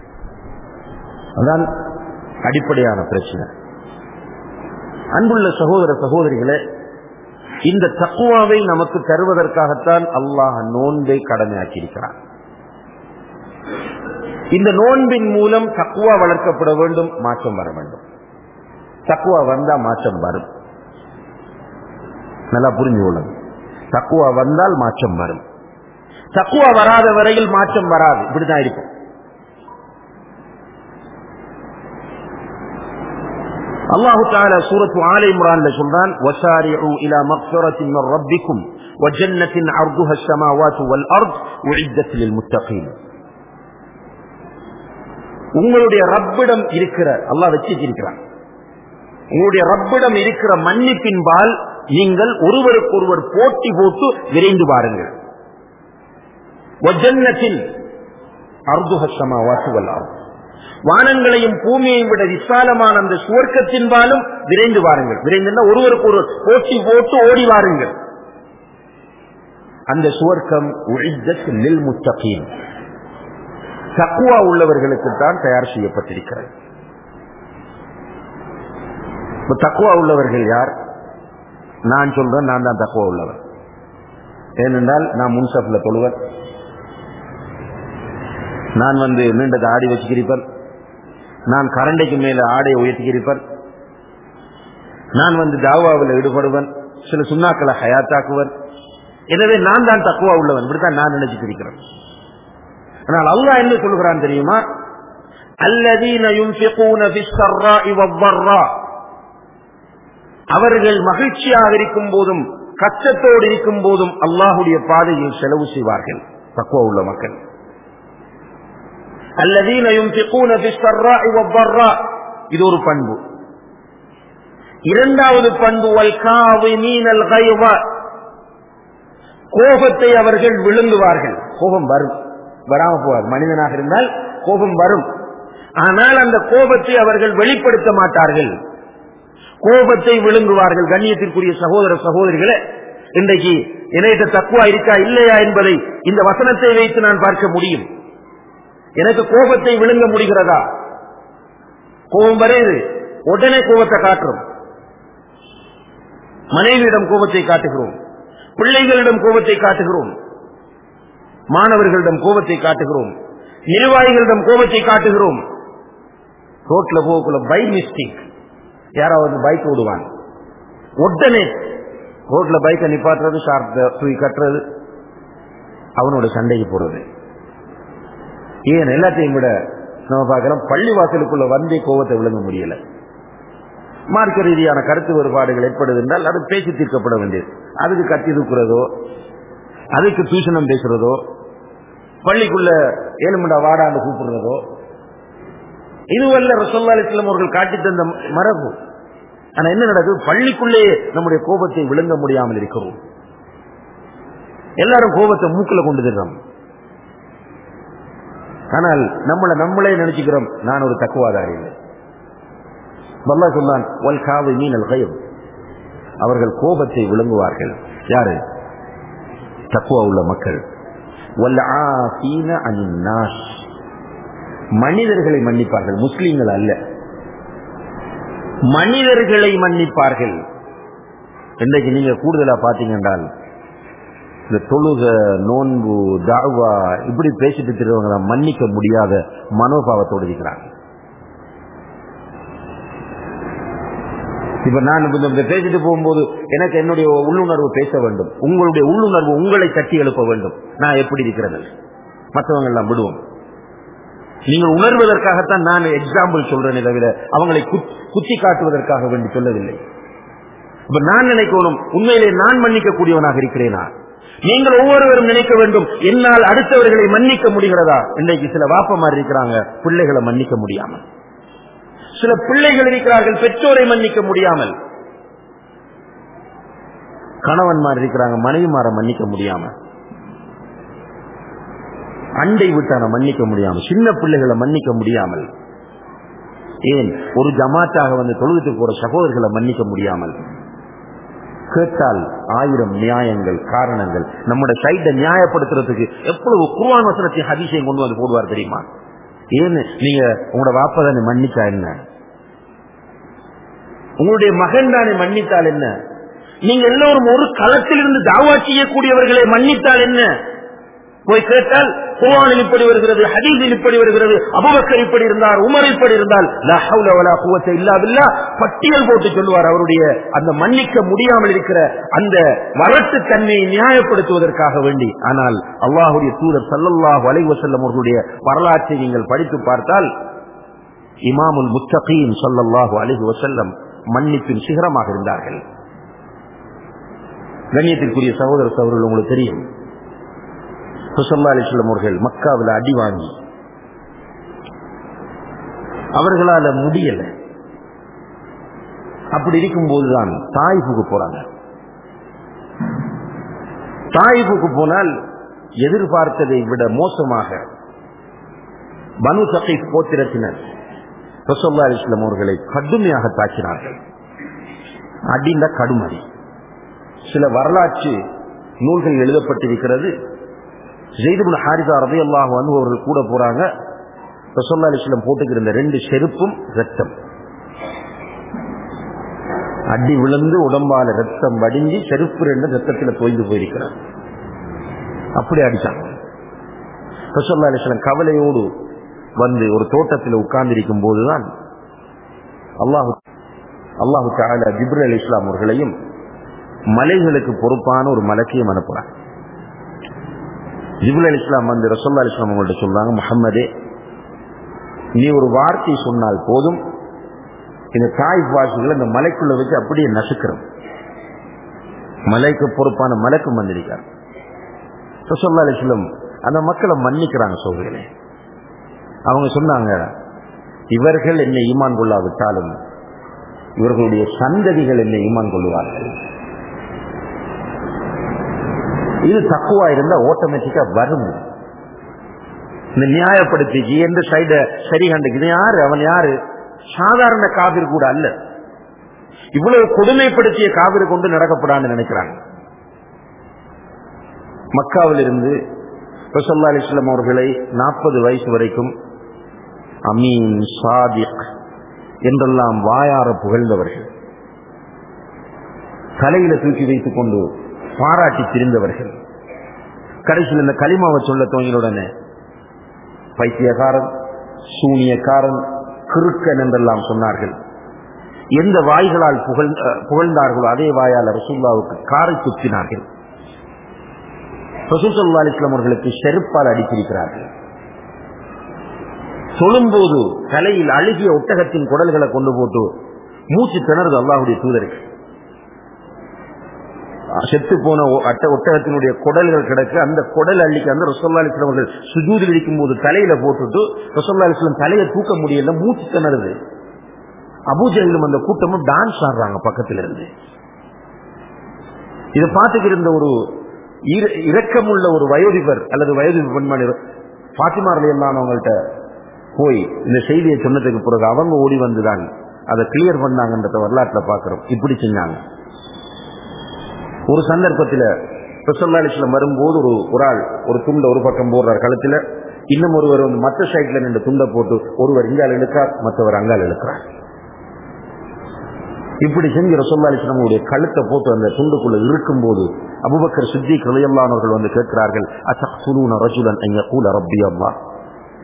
அதான் அடிப்படையான பிரச்சனை அன்புள்ள சகோதர சகோதரிகளே இந்த தக்குவாவை நமக்கு தருவதற்காகத்தான் அல்லாஹ் நோன்பை கடமையாக்கியிருக்கிறான் இந்த நோன்பின் மூலம் தக்குவா வளர்க்கப்பட வேண்டும் மாற்றம் வர வேண்டும் தக்குவா வந்தா மாற்றம் வரும் நல்லா புரிஞ்சு கொள்ளுங்க தக்குவா வந்தால் மாற்றம் வரும் தக்குவா வராத வரையில் மாற்றம் வராது இப்படிதான் இருக்கும் அல்லாஹு தாலா சூரத்து ஆலை இம்ரான்ல சொல்றான் வசாரிஉ இலா மக்ஃபிரத்தின் மின் ரப்பிக்கும் وجنة عرضها السماوات والأرض أعدت للمتقين உங்களுடைய ரப்பிடம் இருக்கிற அல்லாஹ் வச்சிருக்கிறான் உங்களுடைய ரப்பிடம் இருக்கிற மன்னிப்பின்பால் நீங்கள் ஒருவருக்கொருவர் போட்டி போட்டு விரைந்து பாருங்கள் வஜன்னத்தில் அர்துஹ சமாவாத்து வல்லார் வானங்களையும் பூமியையும் விட விசாலமான அந்த சுவர்க்கத்தின்பாலும் விரைந்து வாருங்கள் விரைந்து ஒருவருக்கு ஒரு போட்டி போட்டு ஓடி வாருங்கள் அந்த சுவர்க்கம் நெல் முத்தகீன் தக்குவா உள்ளவர்களுக்கு தான் தயார் செய்யப்பட்டிருக்கிறது தக்குவா உள்ளவர்கள் யார் நான் சொல்றேன் நான் தான் தக்குவா உள்ளவர் ஏனென்றால் நான் முன்சப்ல தொழுவர் நான் வந்து நீண்டது ஆடி வச்சுக்கிறப்பன் நான் கரண்டைக்கு மேல ஆடை உயர்த்திக்கிறப்பன் நான் வந்து தாவாவில் ஈடுபடுவன் சில சுண்ணாக்களை ஹயாத்தாக்குவன் எனவே நான் தான் தக்குவா உள்ளவன் இப்படித்தான் நான் நினைச்சிட்டு இருக்கிறேன் ஆனால் அல்லாஹ் என்ன சொல்கிறான் தெரியுமா அல்லதீன யுன்ஃபிகூன ஃபிஸ்ஸர்ராஇ வவ்வர்ரா அவர்கள் மகிழ்ச்சியாக இருக்கும் போதும் கஷ்டத்தோடு இருக்கும் போதும் அல்லாஹுடைய பாதையில் செலவு செய்வார்கள் தக்குவா உள்ள மக்கள் الذين ينفقون في السراء والضراء இது ஒரு பண்பு இரண்டாவது பண்பு والكاظمين الغيظ கோபத்தை அவர்கள் விழுங்குவார்கள் கோபம் வரும் வராம போவார் மனிதனாக இருந்தால் கோபம் வரும் ஆனால் அந்த கோபத்தை அவர்கள் வெளிப்படுத்த மாட்டார்கள் கோபத்தை விழுங்குவார்கள் கண்ணியத்திற்குரிய சகோதர சகோதரிகளே இன்றைக்கு இணையத்த தக்குவா இருக்கா இல்லையா என்பதை இந்த வசனத்தை வைத்து நான் பார்க்க முடியும் எனக்கு கோபத்தை விழுங்க முடிகிறதா கோபம் வருது உடனே கோபத்தை காட்டுறோம் மனைவியிடம் கோபத்தை காட்டுகிறோம் பிள்ளைகளிடம் கோபத்தை காட்டுகிறோம் மாணவர்களிடம் கோபத்தை காட்டுகிறோம் நிர்வாகிகளிடம் கோபத்தை காட்டுகிறோம் ரோட்ல போகக்குள்ள பை மிஸ்டேக் யாராவது பைக் ஓடுவான் உடனே ரோட்ல பைக்கை நிப்பாட்டுறது ஷார்ப் தூக்கி கட்டுறது அவனோட சண்டைக்கு போறது ஏன் எல்லாத்தையும் விட நம்ம பார்க்கிறோம் பள்ளி வாசலுக்குள்ள வந்தே கோபத்தை விளங்க முடியல மார்க்க ரீதியான கருத்து வேறுபாடுகள் ஏற்படுது என்றால் அது பேசி தீர்க்கப்பட வேண்டியது அதுக்கு கத்தி தூக்குறதோ அதுக்கு தூஷணம் பேசுறதோ பள்ளிக்குள்ள ஏழுமண்டா வாடாண்டு கூப்பிடுறதோ இதுவல்ல ரசோல்லா அலிஸ்லாம் அவர்கள் காட்டி தந்த மரபு ஆனா என்ன நடக்குது பள்ளிக்குள்ளேயே நம்முடைய கோபத்தை விளங்க முடியாமல் இருக்கிறோம் எல்லாரும் கோபத்தை மூக்குல கொண்டு தர்றோம் ஆனால் நம்மளை நம்மளே நினைச்சுக்கிறோம் நான் ஒரு தக்குவாதாரி இல்லை வல்லா சொன்னான் வல் காவை மீனல் கயம் அவர்கள் கோபத்தை விளங்குவார்கள் யாரு தக்குவா உள்ள மக்கள் வல் ஆசீன அன்னாஸ் மனிதர்களை மன்னிப்பார்கள் முஸ்லீம்கள் அல்ல மனிதர்களை மன்னிப்பார்கள் இன்றைக்கு நீங்க கூடுதலா பாத்தீங்க என்றால் இந்த தொழுக நோன்பு தாவா இப்படி பேசிட்டு திருவங்க மன்னிக்க முடியாத மனோபாவத்தோடு இருக்கிறாங்க இப்ப நான் இப்ப இந்த பேசிட்டு போகும்போது எனக்கு என்னுடைய உள்ளுணர்வு பேச வேண்டும் உங்களுடைய உள்ளுணர்வு உங்களை தட்டி எழுப்ப வேண்டும் நான் எப்படி இருக்கிறது மற்றவங்க எல்லாம் விடுவோம் நீங்கள் உணர்வதற்காகத்தான் நான் எக்ஸாம்பிள் சொல்றேனே தவிர அவங்களை குத்- குத்தி காட்டுவதற்காக வேண்டி சொல்லவில்லை இப்ப நான் நினைக்கணும் உண்மையிலே நான் மன்னிக்க கூடியவனாக இருக்கிறேனா நீங்கள் ஒவ்வொருவரும் நினைக்க வேண்டும் என்னால் அடுத்தவர்களை மன்னிக்க முடிகிறதா இன்றைக்கு சில வாப்பமார் இருக்கிறாங்க பிள்ளைகளை மன்னிக்க முடியாமல் சில பிள்ளைகள் இருக்கிறார்கள் பெற்றோரை மன்னிக்க முடியாமல் கணவன்மார் இருக்கிறாங்க மனைவிமாரை மன்னிக்க முடியாம அண்டை விட்டான மன்னிக்க முடியாமல் சின்ன பிள்ளைகளை மன்னிக்க முடியாமல் ஏன் ஒரு ஜமாத்தாக வந்து தொழுதுட்டு போற சகோதரர்களை மன்னிக்க முடியாமல் கேட்டால் ஆயிரம் நியாயங்கள் காரணங்கள் நம்முடைய சைட்டை நியாயப்படுத்துறதுக்கு எவ்வளவு குர்ஆன் வசனத்தை ஹதீஸையும் கொண்டு வந்து போடுவார் தெரியுமா ஏன்னு நீங்க உங்களோட வாப்பா தானே மன்னிச்சா என்ன உங்களுடைய மகன் தானே மன்னித்தால் என்ன நீங்க எல்லோரும் ஒரு களத்திலிருந்து தாவா செய்யக்கூடியவர்களை மன்னித்தால் என்ன போய் கேட்டால் குர்ஆனில் இப்படி வருகிறது ஹதீஸில் இப்படி வருகிறது அபுபக்கர் இப்படி இருந்தார் உமர் இப்படி இருந்தால் லா ஹவ்ல வலா குவத்த இல்லா பில்லாஹ் பட்டியல் போட்டு சொல்லுவார் அவருடைய அந்த மன்னிக்க முடியாமல் இருக்கிற அந்த வரட்டு தன்மையை நியாயப்படுத்துவதற்காக வேண்டி ஆனால் அல்லாஹுடைய தூதர் ஸல்லல்லாஹு அலைஹி வஸல்லம் அவர்களுடைய வரலாற்றை நீங்கள் படித்து பார்த்தால் இமாமுல் முத்தகீன் ஸல்லல்லாஹு அலைஹி வஸல்லம் மன்னிப்பின் சிகரமாக இருந்தார்கள் கண்ணியத்திற்குரிய சகோதர சகோதரர்கள் உங்களுக்கு தெரியும் சுசல்லா அலிஸ்லம் அவர்கள் மக்காவில் அடி வாங்கி அவர்களால முடியல அப்படி இருக்கும் போதுதான் தாய்ஃபுக்கு போறாங்க தாய்ஃபுக்கு போனால் எதிர்பார்த்ததை விட மோசமாக பனு சகைப் போத்திரத்தினர் ரசோல்லா அலிஸ்லம் அவர்களை கடுமையாக தாக்கினார்கள் அடிந்த கடுமடி சில வரலாற்று நூல்கள் எழுதப்பட்டிருக்கிறது ஜெய்துபுல் ஹாரிதா ரதி அல்லாஹ் அவர்கள் கூட போறாங்க ரசோல்லா அலிஸ்லம் போட்டுக்கிற ரெண்டு செருப்பும் ரத்தம் அடி விழுந்து உடம்பால ரத்தம் வடிஞ்சு செருப்பு ரெண்டு ரத்தத்துல தோய்ந்து போயிருக்கிறார் அப்படி அடிச்சாங்க ரசோல்லா அலிஸ்லம் கவலையோடு வந்து ஒரு தோட்டத்தில் உட்கார்ந்திருக்கும் போதுதான் அல்லாஹு அல்லாஹு தாலா ஜிப்ரு அலி இஸ்லாம் அவர்களையும் மலைகளுக்கு பொறுப்பான ஒரு மலக்கையும் அனுப்புறாங்க ஜிபுல் அலி இஸ்லாம் வந்து ரசோல்லா அலி இஸ்லாம் அவங்கள்ட்ட சொல்றாங்க முகம்மதே நீ ஒரு வார்த்தை சொன்னால் போதும் இந்த தாய் வாசிகளை இந்த மலைக்குள்ள வச்சு அப்படியே நசுக்கிறோம் மலைக்கு பொறுப்பான மலைக்கும் வந்திருக்கார் ரசோல்லா அலி இஸ்லாம் அந்த மக்களை மன்னிக்கிறாங்க சோதர்களே அவங்க சொன்னாங்க இவர்கள் என்னை ஈமான் கொள்ளாவிட்டாலும் இவர்களுடைய சந்ததிகள் என்னை ஈமான் கொள்வார்கள் இது தக்குவா இருந்தா ஆட்டோமேட்டிக்கா வரும் இந்த நியாயப்படுத்திக்கு எந்த சைட சரி கண்டுக்கு இது யாரு அவன் யாரு சாதாரண காவிர் கூட அல்ல இவ்வளவு கொடுமைப்படுத்திய காவிரி கொண்டு நடக்கப்படான்னு நினைக்கிறாங்க மக்காவில் இருந்து ரசல்லா அலிஸ்லாம் அவர்களை நாற்பது வயசு வரைக்கும் அமீன் சாதிக் என்றெல்லாம் வாயார புகழ்ந்தவர்கள் தலையில தூக்கி வைத்துக் கொண்டு பாராட்டி திரிந்தவர்கள் கடைசியில் இந்த களிமாவை சொல்ல துவங்கினுடனே பைத்தியக்காரன் சூனியக்காரன் கிறுக்கன் என்றெல்லாம் சொன்னார்கள் எந்த வாய்களால் புகழ் புகழ்ந்தார்களோ அதே வாயால் ரசூல்லாவுக்கு காரை துப்பினார்கள் ரசூசல்லா அலிஸ்லாம் அவர்களுக்கு செருப்பால் அடித்திருக்கிறார்கள் சொல்லும்போது தலையில் அழுகிய ஒட்டகத்தின் குடல்களை கொண்டு போட்டு மூச்சு திணறுது அல்லாஹுடைய தூதருக்கு செத்து போன அட்ட ஒட்டகத்தினுடைய குடல்கள் கிடக்கு அந்த குடல் அள்ளிக்கு அந்த ரசோல்லா அலிஸ்லாம் அவர்கள் சுஜூதில் இருக்கும் போது தலையில போட்டுட்டு ரசோல்லா அலிஸ்லாம் தலையை தூக்க முடியல மூச்சு திணறுது அபூஜையிலும் அந்த கூட்டமும் டான்ஸ் ஆடுறாங்க பக்கத்துல இருந்து இதை பார்த்துக்கிட்டு இருந்த ஒரு இரக்கமுள்ள ஒரு வயோதிபர் அல்லது வயது பெண்மணி பாத்திமாரில் எல்லாம் அவங்கள்ட்ட போய் இந்த செய்தியை சொன்னதுக்கு பிறகு அவங்க ஓடி வந்துதான் அதை கிளியர் பண்ணாங்கன்றத வரலாற்றில் பார்க்கிறோம் இப்படி செஞ்சாங்க ஒரு சந்தர்ப்பத்தில் ரசல்லாலிஸ்லம் வரும்போது ஒரு ஒரு ஆள் ஒரு துண்டை ஒரு பக்கம் போடுறார் கழுத்துல இன்னும் ஒருவர் வந்து மற்ற சைட்ல நின்று துண்டை போட்டு ஒருவர் இங்கால் இழுக்கார் மற்றவர் அங்கால் இழுக்கிறார் இப்படி செஞ்சு ரசோல்லாலிஸ்லமுடைய கழுத்தை போட்டு அந்த துண்டுக்குள்ள இருக்கும் போது அபுபக்கர் சித்தி கலையல்லானவர்கள் வந்து கேட்கிறார்கள் அசூன ரஜுலன் ஐயா கூல ரப்பி அல்லா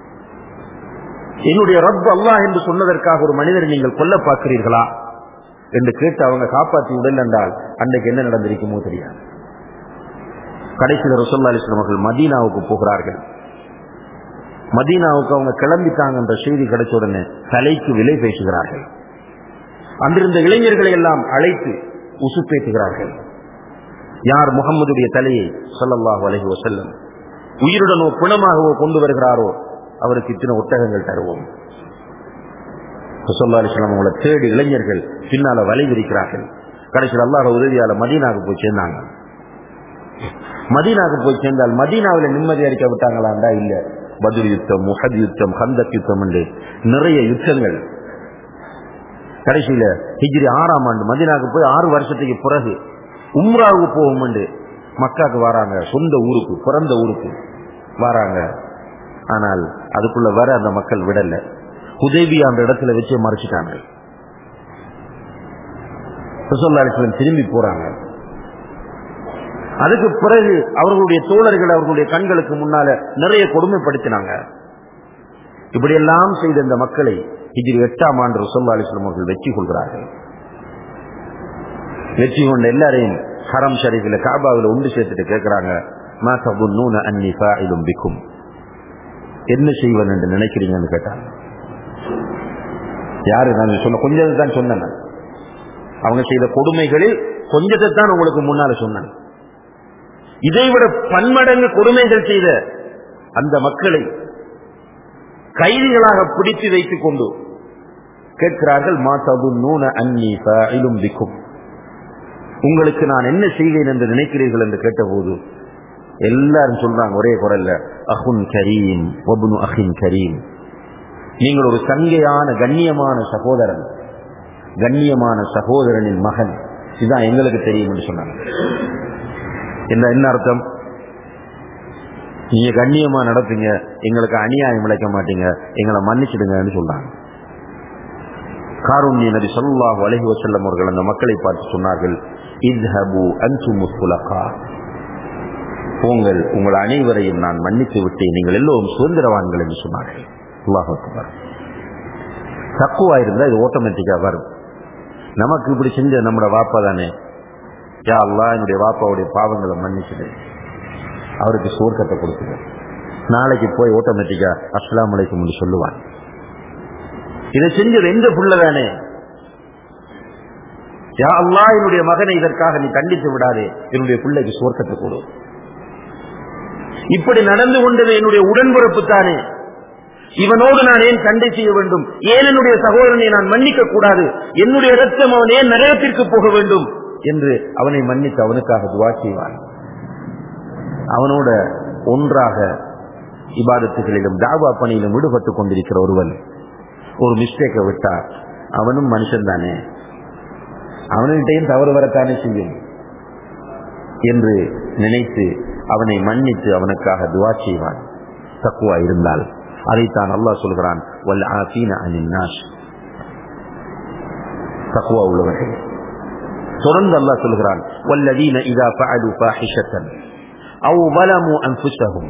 என்னுடைய ரப் அல்லாஹ் என்று சொன்னதற்காக ஒரு மனிதரை நீங்கள் கொல்ல பார்க்கிறீர்களா என்று கேட்டு அவங்க காப்பாற்றி விடல் என்றால் அன்றைக்கு என்ன நடந்திருக்குமோ தெரியாது கடைசியில் ரசோல்லா அலிஸ்லாம் அவர்கள் மதீனாவுக்கு போகிறார்கள் மதீனாவுக்கு அவங்க கிளம்பிட்டாங்க என்ற செய்தி கிடைச்ச உடனே தலைக்கு விலை பேசுகிறார்கள் அன்றிருந்த இளைஞர்களை எல்லாம் அழைத்து உசுப்பேற்றுகிறார்கள் யார் முகம்மதுடைய தலையை சொல்லல்லாஹு அலஹி வசல்லம் உயிருடனோ பிணமாகவோ கொண்டு வருகிறாரோ அவருக்கு இத்தனை ஒட்டகங்கள் தருவோம் சொல்லா அலிஸ்லாம் அவங்களை தேடி இளைஞர்கள் பின்னால வலை விரிக்கிறார்கள் கடைசியில் அல்லாஹ் உதவியால மதீனாவுக்கு போய் சேர்ந்தாங்க மதீனாவுக்கு போய் சேர்ந்தால் மதீனாவில் நிம்மதி அளிக்க விட்டாங்களாண்டா இல்ல பதுர் யுத்தம் முஹத் யுத்தம் ஹந்தக் யுத்தம் என்று நிறைய யுத்தங்கள் கடைசியில ஹிஜ்ரி ஆறாம் ஆண்டு மதினாவுக்கு போய் ஆறு வருஷத்துக்கு பிறகு உம்ராவுக்கு போவோம் மக்காக்கு வராங்க சொந்த ஊருக்கு பிறந்த ஊருக்கு வராங்க ஆனால் அதுக்குள்ள வர அந்த மக்கள் விடல உதவி அந்த இடத்துல வச்சு மறைச்சிட்டாங்க திரும்பி போறாங்க அதுக்கு பிறகு அவர்களுடைய தோழர்கள் அவர்களுடைய கண்களுக்கு முன்னால நிறைய கொடுமைப்படுத்தினாங்க இப்படியெல்லாம் செய்த இந்த மக்களை இதில் எட்டாம் ஆண்டு ருசல்லா அலிஸ்லாம் அவர்கள் வெற்றி கொள்கிறார்கள் வெற்றி கொண்ட எல்லாரையும் ஹரம் ஷரீஃபில் காபாவில் உண்டு சேர்த்துட்டு கேட்கிறாங்க பிக்கும் என்ன செய்வன் என்று நினைக்கிறீங்கன்னு கேட்டாங்க யாரு நான் சொன்ன கொஞ்சத்தை தான் சொன்னேன் அவங்க செய்த கொடுமைகளில் கொஞ்சத்தை தான் உங்களுக்கு முன்னால சொன்னேன் இதைவிட பன்மடங்கு கொடுமைகள் செய்த அந்த மக்களை கைதிகளாக பிடித்து வைத்துக் கொண்டு கேட்கிறார்கள் மாதபு நூன அன்னி இலும் பிக்கும் உங்களுக்கு நான் என்ன செய்வேன் என்று நினைக்கிறீர்கள் என்று கேட்டபோது எல்லாரும் சொல்றாங்க ஒரே குரல்ல அஹுன் கரீம் ஒபுனு அஹின் கரீம் நீங்கள் ஒரு சங்கையான கண்ணியமான சகோதரன் கண்ணியமான சகோதரனின் மகன் இதுதான் எங்களுக்கு தெரியும் என்று சொன்னாங்க என்ன என்ன அர்த்தம் நீங்க கண்ணியமா நடப்பீங்க எங்களுக்கு அநியாயம் இழைக்க மாட்டீங்க எங்களை மன்னிச்சிடுங்கன்னு சொல்றாங்க காரூண்ய நபி சொல்லாஹு அலஹி வசல்லம் அவர்கள் அந்த மக்களை பார்த்து சொன்னார்கள் இத்ஹபு அன்சு முஸ்குலகா போங்கள் உங்கள் அனைவரையும் நான் மன்னித்து விட்டேன் நீங்கள் எல்லோரும் சுதந்திரவான்கள் என்று சொன்னார்கள் அல்லாஹ் தக்குவா இருந்தா இது ஆட்டோமேட்டிக்கா வரும் நமக்கு இப்படி செஞ்ச நம்மட வாப்பா தானே யா அல்லா என்னுடைய வாப்பாவுடைய பாவங்களை மன்னிச்சுடு அவருக்கு சோர்க்கத்தை கொடுத்துடு நாளைக்கு போய் ஆட்டோமேட்டிக்கா அஸ்லாம் அலைக்கும் சொல்லுவான் இதை செஞ்சது எந்த புள்ள தானே யா அல்லா என்னுடைய மகனை இதற்காக நீ கண்டித்து விடாதே என்னுடைய பிள்ளைக்கு சோர்க்கத்தை கொடு இப்படி நடந்து கொண்டது என்னுடைய உடன்பிறப்பு தானே இவனோடு நான் ஏன் சண்டை செய்ய வேண்டும் ஏன் என்னுடைய சகோதரனை நான் மன்னிக்க கூடாது என்னுடைய ரத்தம் அவன் ஏன் நரகத்திற்கு போக வேண்டும் என்று அவனை மன்னித்து அவனுக்காக துவா செய்வான் அவனோட ஒன்றாக இபாதத்துகளிலும் தாவா பணியிலும் ஈடுபட்டுக் கொண்டிருக்கிற ஒருவன் ஒரு மிஸ்டேக்கை விட்டா அவனும் மனுஷன் தானே அவன்கிட்டையும் தவறு வரத்தானே செய்யும் என்று நினைத்து அவனை மன்னித்து அவனுக்காக துவா செய்வான் தக்குவா இருந்தால் அதைத்தான் அல்லாஹ் சொல்கிறான் வல் ஆசீன அனின் நாஷ் தக்குவா உள்ளவர்கள் தொடர்ந்து அல்லாஹ் சொல்கிறான் வல்லதீன இதா ஃபஅலு ஃபாஹிஷத்தன் அவ் வலமு அன்ஃபுஸஹும்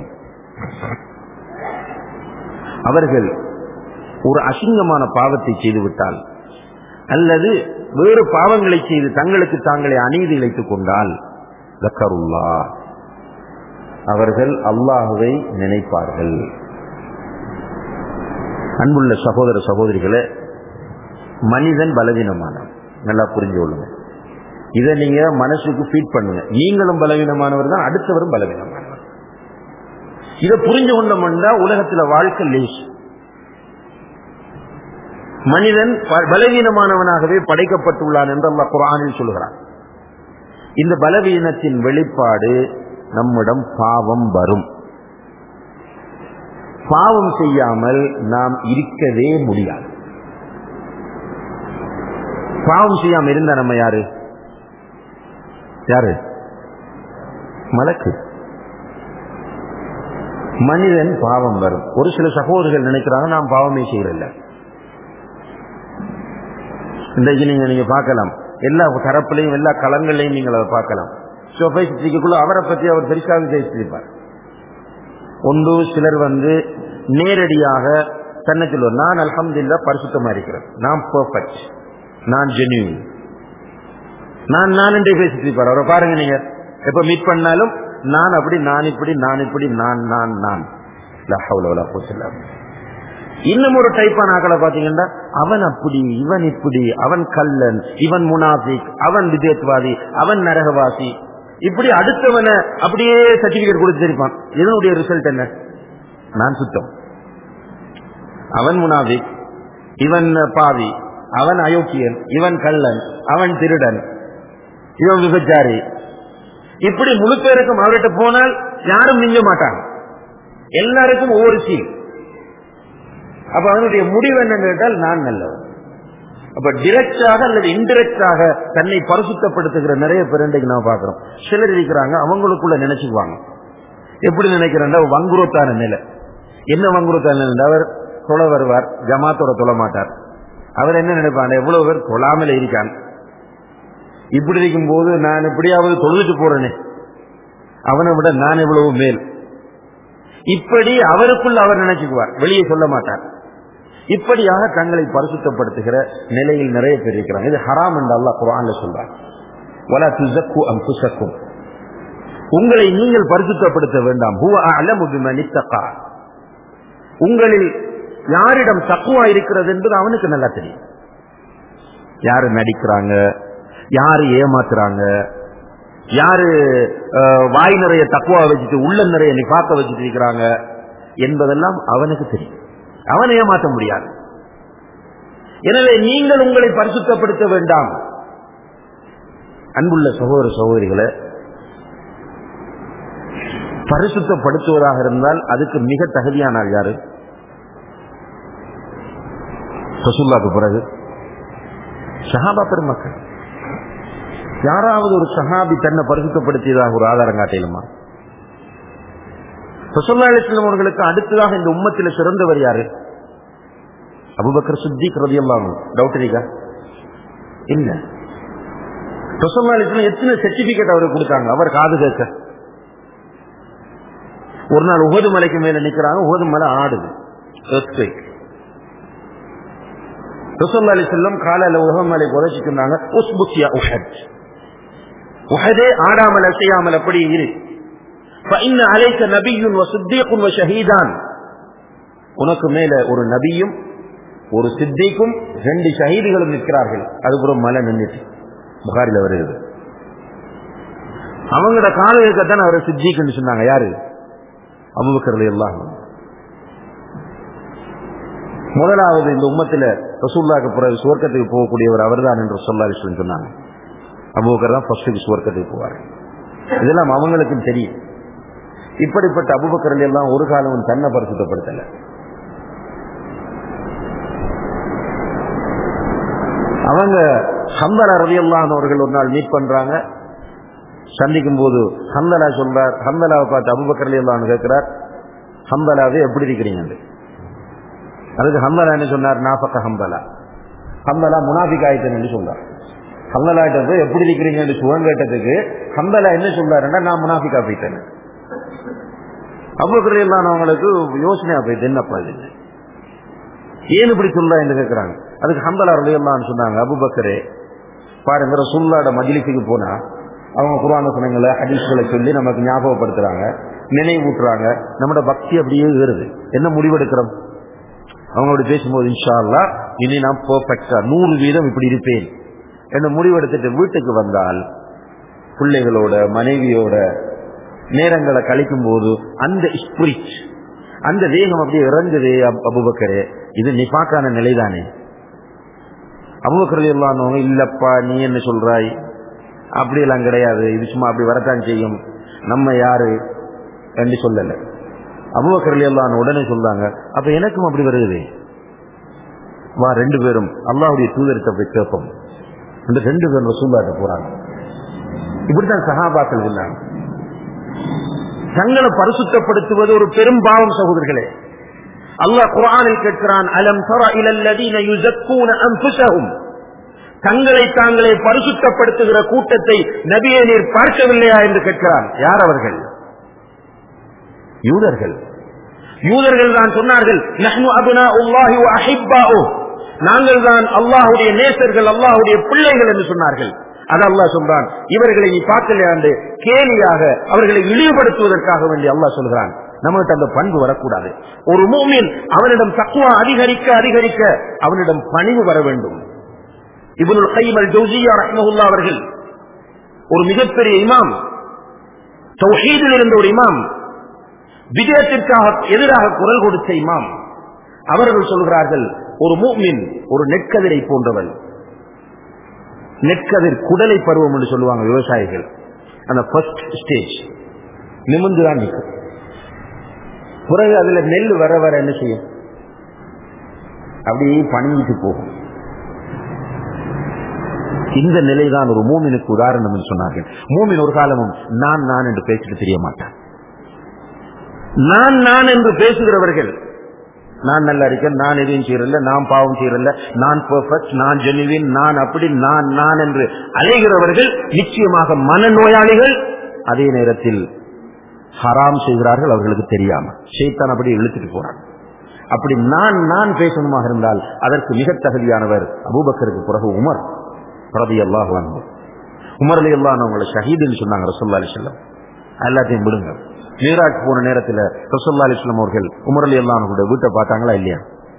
அவர்கள் ஒரு அசிங்கமான பாவத்தை செய்துவிட்டால் அல்லது வேறு பாவங்களை செய்து தங்களுக்கு தாங்களே அநீதி இழைத்துக் கொண்டால் தக்கருல்லா அவர்கள் அல்லாஹுவை நினைப்பார்கள் அன்புள்ள சகோதர சகோதரிகளை மனிதன் பலவீனமானவன் நல்லா புரிஞ்சு கொள்ளுங்க இதை நீங்க மனசுக்கு ஃபீட் பண்ணுங்க நீங்களும் பலவீனமானவர் தான் அடுத்தவரும் பலவீனமானவர் இதை புரிஞ்சு கொண்டோம்னா உலகத்துல வாழ்க்கை லேஸ் மனிதன் பலவீனமானவனாகவே படைக்கப்பட்டுள்ளான் என்று அல்லா குரானில் சொல்கிறான் இந்த பலவீனத்தின் வெளிப்பாடு நம்மிடம் பாவம் வரும் பாவம் செய்யாமல் நாம் இருக்கவே முடியாது பாவம் செய்யாம இருந்தா நம்ம யாரு யாரு மலக்கு மனிதன் பாவம் வரும் ஒரு சில சகோதரர்கள் நினைக்கிறாங்க நாம் பாவமே செய்யறதில்ல இன்றைக்கு நீங்க நீங்க பார்க்கலாம் எல்லா தரப்புலையும் எல்லா களங்கள்லையும் நீங்கள் அதை பார்க்கலாம் சொபைசிக்குள்ள அவரை பற்றி அவர் பெருசாக பேசியிருப்பார் ஒன்று சிலர் வந்து நேரடியாக தன்னை சொல்லுவார் நான் அலமதுல்லா பரிசுத்தமா இருக்கிறேன் நான் பர்ஃபெக்ட் நான் ஜென்யூன் நான் நான் என்றே பேசிட்டு இருப்பார் அவரை பாருங்க நீங்க எப்ப மீட் பண்ணாலும் நான் அப்படி நான் இப்படி நான் இப்படி நான் நான் நான் லா ஹவ்ல வலா குவத்த இல்லா பில்லாஹ். இன்னும் ஒரு டைப்பான ஆக்களை பாத்தீங்கன்னா அவன் அப்படி இவன் இப்படி அவன் கல்லன் இவன் முனாஃபிக் அவன் விதேத்வாதி அவன் நரகவாசி இப்படி அடுத்தவனை அப்படியே சர்டிபிகேட் கொடுத்திருப்பான் இதனுடைய ரிசல்ட் என்ன நான் சுத்தம் அவன் முனாஃபிக் இவன் பாவி அவன் அயோக்கியன் இவன் கள்ளன் அவன் திருடன் இவன் விபச்சாரி இப்படி முழு பேருக்கும் அவர்கிட்ட போனால் யாரும் மிஞ்ச மாட்டாங்க எல்லாருக்கும் ஒவ்வொரு சீல் அப்ப அவனுடைய முடிவு என்னன்னு கேட்டால் நான் நல்லவன் அப்ப டிரெக்டாக அல்லது இன்டிரெக்டாக தன்னை பரிசுத்தப்படுத்துகிற நிறைய பேர் இன்றைக்கு நான் பாக்குறோம் சிலர் இருக்கிறாங்க அவங்களுக்குள்ள நினைச்சுக்குவாங்க எப்படி நினைக்கிறேன் வங்குரோத்தான நிலை என்ன வங்குரோத்தான நிலை அவர் தொலை வருவார் ஜமாத்தோட தொலை மாட்டார் அவர் என்ன நினைப்பாங்க எவ்வளவு பேர் தொழாமல் இருக்கான் இப்படி இருக்கும் போது நான் எப்படியாவது தொழுதுட்டு போறேனே அவனை விட நான் எவ்வளவு மேல் இப்படி அவருக்குள் அவர் நினைச்சுக்குவார் வெளியே சொல்ல மாட்டார் இப்படியாக தங்களை பரிசுத்தப்படுத்துகிற நிலையில் நிறைய பேர் இருக்கிறாங்க இது ஹராம் என்று அல்லாஹ் குரான்ல சொல்றார் வலா துஸக்கு அன்ஃபுஸக்கும் உங்களை நீங்கள் பரிசுத்தப்படுத்த வேண்டாம் ஹுவ அஅலமு பிமன் இத்தகா உங்களில் யாரிடம் தக்குவா இருக்கிறது என்பது அவனுக்கு நல்லா தெரியும் யாரு நடிக்கிறாங்க யாரு ஏமாத்துறாங்க யாரு அஹ், வாய் நிறைய தக்குவா வச்சுட்டு உள்ள நிறைய நிபாக்க வச்சுட்டு இருக்கிறாங்க என்பதெல்லாம் அவனுக்கு தெரியும் அவனை ஏமாற்ற முடியாது எனவே நீங்கள் உங்களை பரிசுத்தப்படுத்த வேண்டாம் அன்புள்ள சகோதர சகோதரிகளை பரிசுத்தப்படுத்துவதாக இருந்தால் அதுக்கு மிக தகுதியான ஆள் யாரு ரசூல்லாக்கு பிறகு சஹாபா பெருமக்கள் யாராவது ஒரு சஹாபி தன்னை பரிசுத்தப்படுத்தியதாக ஒரு ஆதாரம் காட்டிலுமா ரசூல்லா அலிஸ்லாம் அவர்களுக்கு அடுத்ததாக இந்த உம்மத்தில் சிறந்தவர் யாரு அபுபக்கர் சித்திக் ரதியல்லாஹு டவுட் இருக்கா இல்ல ரசூல்லா அலிஸ்லாம் எத்தனை சர்டிபிகேட் அவருக்கு கொடுத்தாங்க அவர் காது கேட்க ஒரு நாள் உகது மலைக்கு மேல நிக்கிறாங்க உகது மலை ஆடுது earthquake. ரசூல்லா அலி செல்லம் காலையில உகது மலை உதச்சிட்டு இருந்தாங்க உஸ்புத்தியா உஹத் உஹதே ஆடாமல் அசையாமல் அப்படி இரு فإن عليك نبي وصديق وشهيدان உனக்கு மேல ஒரு நபியும் ஒரு சித்திக்கும் ரெண்டு ஷஹீதுகளும் நிற்கிறார்கள் அதுக்கப்புறம் மலை நின்றுட்டு புகாரில வருகிறது அவங்களோட காலையத்தான் அவரை சித்திக்குன்னு சொன்னாங்க யாரு அபுபக்கர் எல்லாம் முதலாவது இந்த உம்மத்துல ரசூல்லாக்கு பிறகு சுவர்க்கத்துக்கு போகக்கூடியவர் அவர்தான் என்று சொல்லாரி சொல்லி சொன்னாங்க அபுபக்கர் தான் ஃபர்ஸ்ட்டுக்கு சுவர்க்கத்துக்கு போவார் இதெல்லாம் அவங்களுக்கும் தெரியும் இப்படிப்பட்ட அபுபக்கர்கள் எல்லாம் ஒரு காலமும் தன்னை பரிசுத்தப்படுத்தல அவங்க ஹந்தலா ரவியல்லான் அவர்கள் ஒரு நாள் மீட் பண்றாங்க சந்திக்கும் போது ஹந்தலா சொல்றார் ஹந்தலாவை பார்த்து அபுபக்கர் எல்லாம் கேட்கிறார் ஹந்தலாவே எப்படி இருக்கிறீங்க அதுக்கு ஹந்தலா என்ன சொன்னார் நாபக்க ஹம்பலா ஹம்பலா முனாபிக் ஆயிட்டேன்னு சொல்றார் ஹம்பலாட்ட போய் எப்படி இருக்கிறீங்கன்னு சுகம் கேட்டதுக்கு ஹம்பலா என்ன சொல்றாருன்னா நான் முனாபிக்கா போயிட்டேன் அபுபக்கர் எல்லாம் அவங்களுக்கு யோசனையா போயிட்டு என்னப்பா இது ஏன் இப்படி சொல்றா என்று கேட்கிறாங்க அதுக்கு ஹம்பலா ரலியல்லான்னு சொன்னாங்க அபுபக்கரே பாருங்க ரசூல்லாட மஜிலிஸுக்கு போனா அவங்க குரான சொன்னங்களை ஹதீஸ்களை சொல்லி நமக்கு ஞாபகப்படுத்துறாங்க நினைவூட்டுறாங்க நம்மளோட பக்தி அப்படியே ஏறுது என்ன முடிவெடுக்கிறோம் அவங்களோட பேசும்போது இன்ஷா அல்லா இனி நான் பெர்ஃபெக்டா நூறு வீதம் இப்படி இருப்பேன் என்ன முடிவெடுத்துட்டு வீட்டுக்கு வந்தால் பிள்ளைகளோட மனைவியோட நேரங்களை கழிக்கும் போது அந்த ஸ்பிரிட் அந்த வேகம் அப்படியே இறங்குது அப்- அபூபக்கரே இது நிபாக்கான நிலைதானே அபுபக்கர் இல்லாதவங்க இல்லப்பா நீ என்ன சொல்றாய் அப்படியெல்லாம் கிடையாது இது சும்மா அப்படி வரத்தான் செய்யும் நம்ம யாரு என்று சொல்லல அபுபக்கர் இல்லாத உடனே சொல்றாங்க அப்ப எனக்கும் அப்படி வருது வா ரெண்டு பேரும் அல்லாஹ்வுடைய தூதரத்தை போய் கேட்போம் இந்த ரெண்டு பேரும் ரசூல்லாட்ட போறாங்க இப்படித்தான் சஹாபாக்கள் இருந்தாங்க தங்களை பரிசுத்தப்படுத்துவது ஒரு பெரும் பாவம் சகோதரர்களே அல்லாஹ் குர்ஆனில் கேட்கிறான் அலம் தர இலல்லதீன யுஸக்கூன அன்ஃபுஸஹும் தங்களை தாங்களே பரிசுத்தப்படுத்துகிற கூட்டத்தை நபியை நீர் பார்க்கவில்லையா என்று கேட்கிறான் யார் அவர்கள் யூதர்கள் யூதர்கள் தான் சொன்னார்கள் நஹ்னு அப்னாஉல்லாஹி வ அஹிப்பாஉ நாங்கள் தான் அல்லாஹ்வுடைய நேசர்கள் அல்லாஹ்வுடைய பிள்ளைகள் என்று சொன்னார்கள் அது அல்லாஹ் சொல்றான் இவர்களை நீ பார்க்கலையாண்டு கேலியாக அவர்களை இழிவுபடுத்துவதற்காக வேண்டி அல்லாஹ் சொல்கிறான் நம்மகிட்ட அந்த பண்பு வரக்கூடாது ஒரு மூமின் அவனிடம் தக்குவா அதிகரிக்க அதிகரிக்க அவனிடம் பணிவு வர வேண்டும் இவனுள் கைமல் ஜோசியா ரஹ்மஹுல்லா அவர்கள் ஒரு மிகப்பெரிய இமாம் தௌஹீதில் இருந்த ஒரு இமாம் விஜயத்திற்காக எதிராக குரல் கொடுத்த இமாம் அவர்கள் சொல்கிறார்கள் ஒரு மூமின் ஒரு நெற்கதிரை போன்றவன் நெற்கதிர் குடலை பருவம் என்று சொல்லுவாங்க விவசாயிகள் அந்த ஃபர்ஸ்ட் ஸ்டேஜ் நிமிந்துதான் நிற்கும் பிறகு அதுல நெல் வர வர என்ன செய்யும் அப்படியே பணிஞ்சிட்டு போகும் இந்த நிலைதான் ஒரு மூமினுக்கு உதாரணம் என்று சொன்னார்கள் மூமின் ஒரு காலமும் நான் நான் என்று பேசிட்டு தெரிய மாட்டான் நான் நான் என்று பேசுகிறவர்கள் நான் நல்லா இருக்கேன் நான் எதையும் செய்யறல நான் பாவம் செய்யறல நான் பெர்ஃபெக்ட் நான் ஜெனுவின் நான் அப்படி நான் நான் என்று அலைகிறவர்கள் நிச்சயமாக மனநோயாளிகள் அதே நேரத்தில் ஹராம் செய்கிறார்கள் அவர்களுக்கு தெரியாம ஷைத்தான் அப்படி இழுத்துட்டு போறாங்க அப்படி நான் நான் பேசணுமாக இருந்தால் அதற்கு மிக தகுதியானவர் அபூபக்கருக்கு பிறகு உமர் பிரதி அல்லாஹ் உமர் அலி அல்லாஹ் அவங்களை ஷஹீதுன்னு சொன்னாங்க ரசோல்லா அலி செல்லம் எல்லாத்தையும் விடுங்க மீராஜ் போன நேரத்தில் ரசோல்லா அலிஸ்லாம் அவர்கள் உமர் அலி அல்லாஹனுடைய வீட்டை பார்த்தாங்களா இல்லையா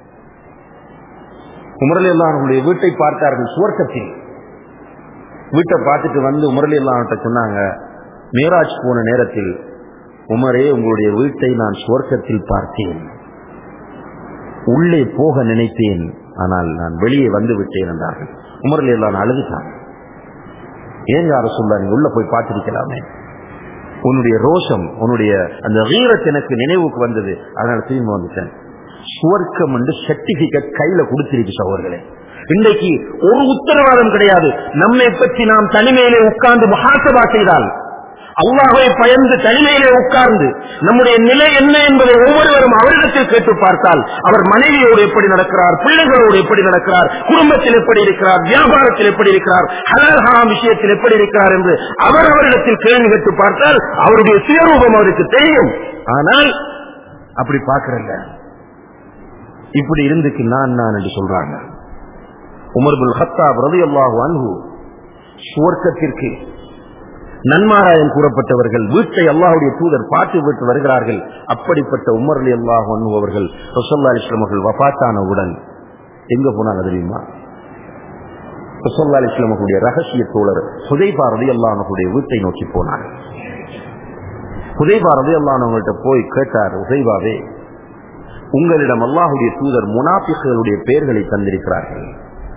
உமர் அலி அல்லாஹனுடைய வீட்டை பார்த்தார்கள் சுவர்க்கத்தில் வீட்டை பார்த்துட்டு வந்து உமர் அலி அல்லாஹ்கிட்ட சொன்னாங்க மீராஜ் போன நேரத்தில் உமரே உங்களுடைய வீட்டை நான் சுவர்க்கத்தில் பார்த்தேன் உள்ளே போக நினைத்தேன் ஆனால் நான் வெளியே வந்து விட்டேன் என்றார்கள் உமர் அலி அல்லாஹ் அழுதுட்டான் ஏன் யார சொல்ல நீங்க உள்ள போய் பார்த்திருக்கலாமே உன்னுடைய ரோஷம் உன்னுடைய அந்த வீரத் எனக்கு நினைவுக்கு வந்தது அதனால திரும்பி வந்துட்டேன் சுவர்க்கம் என்று சர்டிபிகேட் கையில கொடுத்திருக்கு சகோதரர்களே இன்றைக்கு ஒரு உத்தரவாதம் கிடையாது நம்மை பற்றி நாம் தனிமையிலே உட்கார்ந்து மகாசபா செய்தால் அல்லாஹை பயந்து தனிமையிலே உட்கார்ந்து நம்முடைய நிலை என்ன என்பதை ஒவ்வொருவரும் அவரிடத்தில் கேட்டு பார்த்தால் அவர் மனைவியோடு எப்படி நடக்கிறார் பிள்ளைகளோடு எப்படி நடக்கிறார் குடும்பத்தில் எப்படி இருக்கிறார் வியாபாரத்தில் எப்படி இருக்கிறார் ஹலால் ஹராம் விஷயத்தில் எப்படி இருக்கிறார் என்று அவர் அவரிடத்தில் கேள்வி கேட்டு பார்த்தால் அவருடைய சுயரூபம் அவருக்கு தெரியும் ஆனால் அப்படி பார்க்கறல்ல இப்படி இருந்துக்கு நான் நான் என்று சொல்றாங்க உமர்புல் ஹத்தாப் ரவி அல்லாஹு அன்பு சுவர்க்கத்திற்கு நன்மாராயம் கூறப்பட்டவர்கள் வீட்டை அல்லாஹுடைய தூதர் பார்த்து விட்டு வருகிறார்கள் அப்படிப்பட்ட உமர் அலி அல்லாஹ் அவர்கள் ரசோல்லா இஸ்லாம் அவர்கள் வபாத்தானவுடன் எங்க போனாங்க தெரியுமா ரசோல்லா இஸ்லாம் அவர்களுடைய ரகசிய தோழர் சுதைபா ரதி அல்லாஹனுடைய வீட்டை நோக்கி போனார் சுதைபா ரதி அல்லாஹன்கிட்ட போய் கேட்டார் உதைபாவே உங்களிடம் அல்லாஹுடைய தூதர் முனாபிகளுடைய பெயர்களை தந்திருக்கிறார்கள்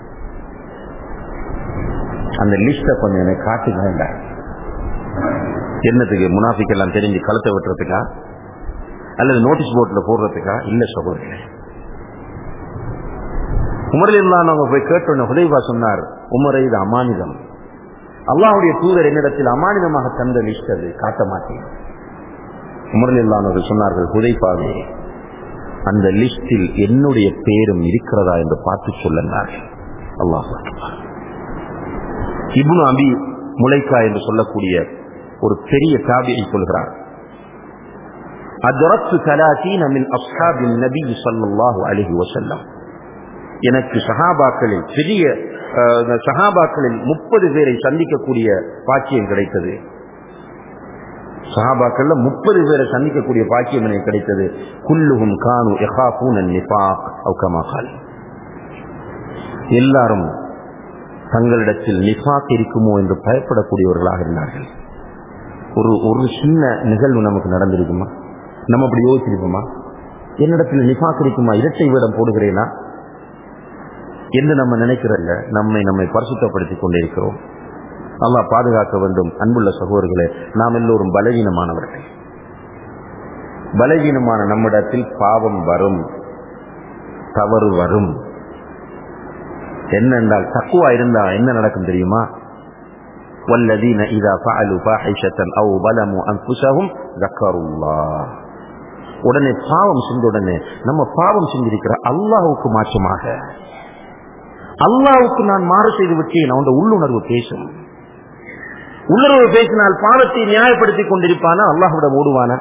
அந்த லிஸ்ட கொஞ்சம் எனக்கு காட்டுங்க வேண்டாம் என்னத்துக்கு முனாஃபிக் எல்லாம் தெரிஞ்சு கழுத்தை வெட்டுறதுக்கா அல்லது நோட்டீஸ் போர்ட்ல போடுறதுக்கா இல்ல சகோதரர்களே உமரில் இல்லாம போய் கேட்டோன்னு ஹுதைபா சொன்னார் உமரை இது அமானிதம் அல்லாவுடைய தூதர் என்னிடத்தில் அமானிதமாக தந்த லிஸ்ட் அது காட்ட மாட்டேன் உமரில் இல்லாதவர்கள் சொன்னார்கள் ஹுதைபாவே அந்த லிஸ்டில் என்னுடைய பேரும் இருக்கிறதா என்று பார்த்து சொல்லுங்கள் அல்லாஹ் இப்னு அபி முளைக்கா என்று சொல்லக்கூடிய ஒரு பெரிய தாபியை சொல்கிறார் أدركت ثلاثين من أصحاب النبي صلى الله عليه وسلم எனக்கு சஹாபாக்களில் பெரிய சஹாபாக்களில் முப்பது பேரை சந்திக்கக்கூடிய பாக்கியம் கிடைத்தது சஹாபாக்கள்ல முப்பது பேரை சந்திக்கக்கூடிய பாக்கியம் எனக்கு கிடைத்தது குல்லுகும் கானு எஹாபூன் நிபாக் அவுகமாகால் எல்லாரும் தங்களிடத்தில் நிஃபாக் இருக்குமோ என்று பயப்படக்கூடியவர்களாக இருந்தார்கள் ஒரு ஒரு சின்ன நிகழ்வு நமக்கு நடந்திருக்குமா நம்ம அப்படி யோசிச்சிருக்குமா என்னிடத்தில் நிஃபாக் இருக்குமா இரட்டை வேடம் போடுகிறேனா என்று நம்ம நினைக்கிறல்ல நம்மை நம்மை பரிசுத்தப்படுத்திக் கொண்டிருக்கிறோம் நல்லா பாதுகாக்க வேண்டும் அன்புள்ள சகோதரர்களே நாம் எல்லோரும் பலவீனமானவர்கள் பலவீனமான நம்மிடத்தில் பாவம் வரும் தவறு வரும் என்ன என்றால் தக்குவா இருந்தா என்ன நடக்கும் தெரியுமா والذين إذا فعلوا فاحشة أو ظلموا أنفسهم ذكروا الله உடனே பாவம் செஞ்ச உடனே நம்ம பாவம் செஞ்சிருக்கிற அல்லாஹுக்கு மாற்றமாக அல்லாவுக்கு நான் மாறு செய்து விட்டேன் அவன் உள்ளுணர்வு பேசும் உள்ளுணர்வு பேசினால் பாவத்தை நியாயப்படுத்திக் கொண்டிருப்பானா அல்லாஹுட ஓடுவானா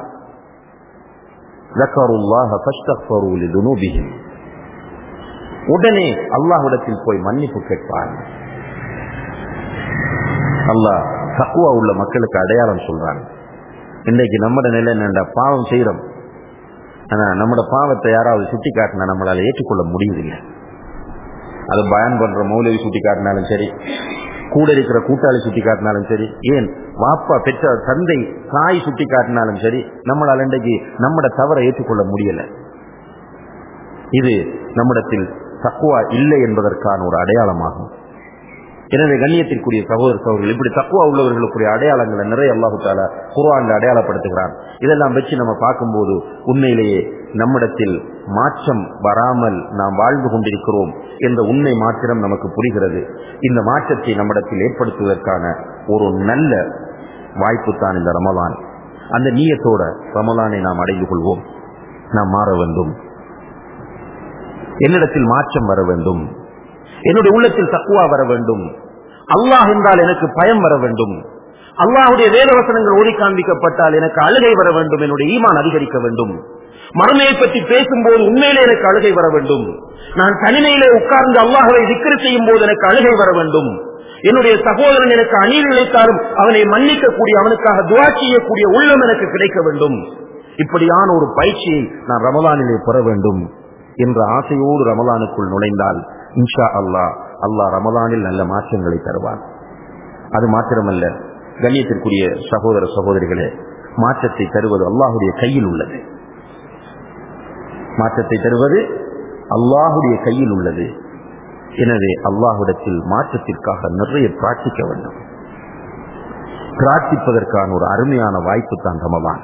உடனே அல்லாஹுடத்தில் போய் மன்னிப்பு கேட்பார் அல்லாஹ் தக்குவா உள்ள மக்களுக்கு அடையாளம் சொல்றாங்க இன்னைக்கு நம்மட நிலை என்னண்டா பாவம் செய்யறோம் ஆனா நம்மட பாவத்தை யாராவது சுட்டி காட்டினா நம்மளால ஏற்றுக்கொள்ள முடியவில்லை அது பயன் பண்ற மௌலவி சுட்டி காட்டினாலும் சரி கூட இருக்கிற கூட்டாளி சுட்டி காட்டினாலும் சரி ஏன் வாப்பா பெற்ற தந்தை தாய் சுட்டி காட்டினாலும் சரி நம்மளால் இன்றைக்கு நம்மட தவறை ஏற்றுக்கொள்ள முடியல இது நம்மிடத்தில் தக்குவா இல்லை என்பதற்கான ஒரு அடையாளமாகும் எனவே கண்ணியத்திற்குரிய சகோதர சகோதரர்கள் இப்படி தக்குவா உள்ளவர்களுக்குரிய அடையாளங்களை நிறைய அல்லாஹு தாலா குர்ஆன்ல அடையாளப்படுத்துகிறான் இதெல்லாம் வச்சு நம்ம பார்க்கும்போது உண்மையிலேயே நம்மிடத்தில் மாற்றம் வராமல் நாம் வாழ்ந்து கொண்டிருக்கிறோம் என்ற உண்மை மாத்திரம் நமக்கு புரிகிறது இந்த மாற்றத்தை நம்மிடத்தில் ஏற்படுத்துவதற்கான ஒரு நல்ல வாய்ப்பு தான் இந்த ரமலான் அந்த நீயத்தோட ரமலானை நாம் அடைந்து கொள்வோம் நாம் மாற வேண்டும் என்னிடத்தில் மாற்றம் வர வேண்டும் என்னுடைய உள்ளத்தில் தக்குவா வர வேண்டும் அல்லாஹ் என்றால் எனக்கு பயம் வர வேண்டும் அல்லாஹுடைய வேதவசனங்கள் ஓடி காண்பிக்கப்பட்டால் எனக்கு அழுகை வர வேண்டும் என்னுடைய ஈமான் அதிகரிக்க வேண்டும் மறுமையை பற்றி பேசும்போது உண்மையிலே எனக்கு அழுகை வர வேண்டும் நான் தனிமையிலே உட்கார்ந்து அல்லாஹவை திக்கிர செய்யும் போது எனக்கு அழுகை வர வேண்டும் என்னுடைய சகோதரன் எனக்கு அநீதி இழைத்தாலும் அவனை மன்னிக்கக்கூடிய அவனுக்காக துவா செய்யக்கூடிய உள்ளம் எனக்கு கிடைக்க வேண்டும் இப்படியான ஒரு பயிற்சியை நான் ரமலானிலே பெற வேண்டும் என்ற ஆசையோடு ரமலானுக்குள் நுழைந்தால் இன்ஷா அல்லாஹ் அல்லாஹ் ரமலானில் நல்ல மாற்றங்களை தருவான் அது மாத்திரமல்ல கண்ணியத்திற்குரிய சகோதர சகோதரிகளே மாற்றத்தை தருவது அல்லாஹுடைய கையில் உள்ளது மாற்றத்தை தருவது அல்லாஹுடைய கையில் உள்ளது எனவே அல்லாஹுடத்தில் மாற்றத்திற்காக நிறைய பிரார்த்திக்க வேண்டும் பிரார்த்திப்பதற்கான ஒரு அருமையான வாய்ப்பு தான் ரமலான்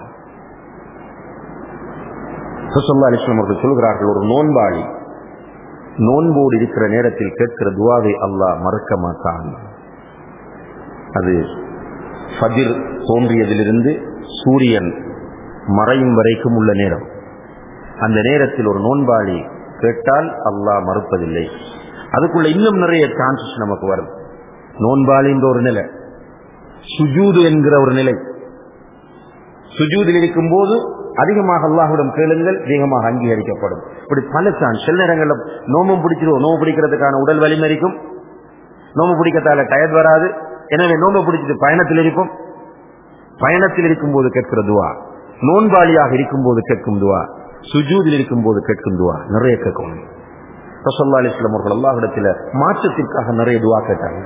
சுசல்லா அலிஸ்லாம் அவர்கள் சொல்கிறார்கள் ஒரு நோன்பாளி நோன்போடு இருக்கிற நேரத்தில் கேட்கிற துவாவை அல்லாஹ் மறக்க மாட்டான் அது ஃபதிர் தோன்றியதிலிருந்து சூரியன் மறையும் வரைக்கும் உள்ள நேரம் அந்த நேரத்தில் ஒரு நோன்பாளி கேட்டால் அல்லாஹ் மறுப்பதில்லை அதுக்குள்ள இன்னும் நிறைய சான்சஸ் நமக்கு வரும் நோன்பாளின்ற ஒரு நிலை சுஜூது என்கிற ஒரு நிலை சுஜூதில் இருக்கும் போது அதிகமாக அல்லாஹுடன் கேளுங்கள் வேகமாக அங்கீகரிக்கப்படும் இப்படி பல சான்ஸ் சில நேரங்களில் நோமம் பிடிச்சிருவோம் நோம்பு பிடிக்கிறதுக்கான உடல் வலிமை இருக்கும் நோம்பு பிடிக்கிறதால டயர்ட் வராது எனவே நோம்பு பிடிச்சிட்டு பயணத்தில் இருக்கும் பயணத்தில் இருக்கும் போது கேட்கிற துவா நோன்பாளியாக இருக்கும் போது கேட்கும் துவா சுஜூதில் இருக்கும் போது கேட்கும் துவா நிறைய கேட்கணும் ரசல்லா அலிஸ்லாம் அவர்கள் அல்லாஹிடத்தில் மாற்றத்திற்காக நிறைய துவா கேட்டாங்க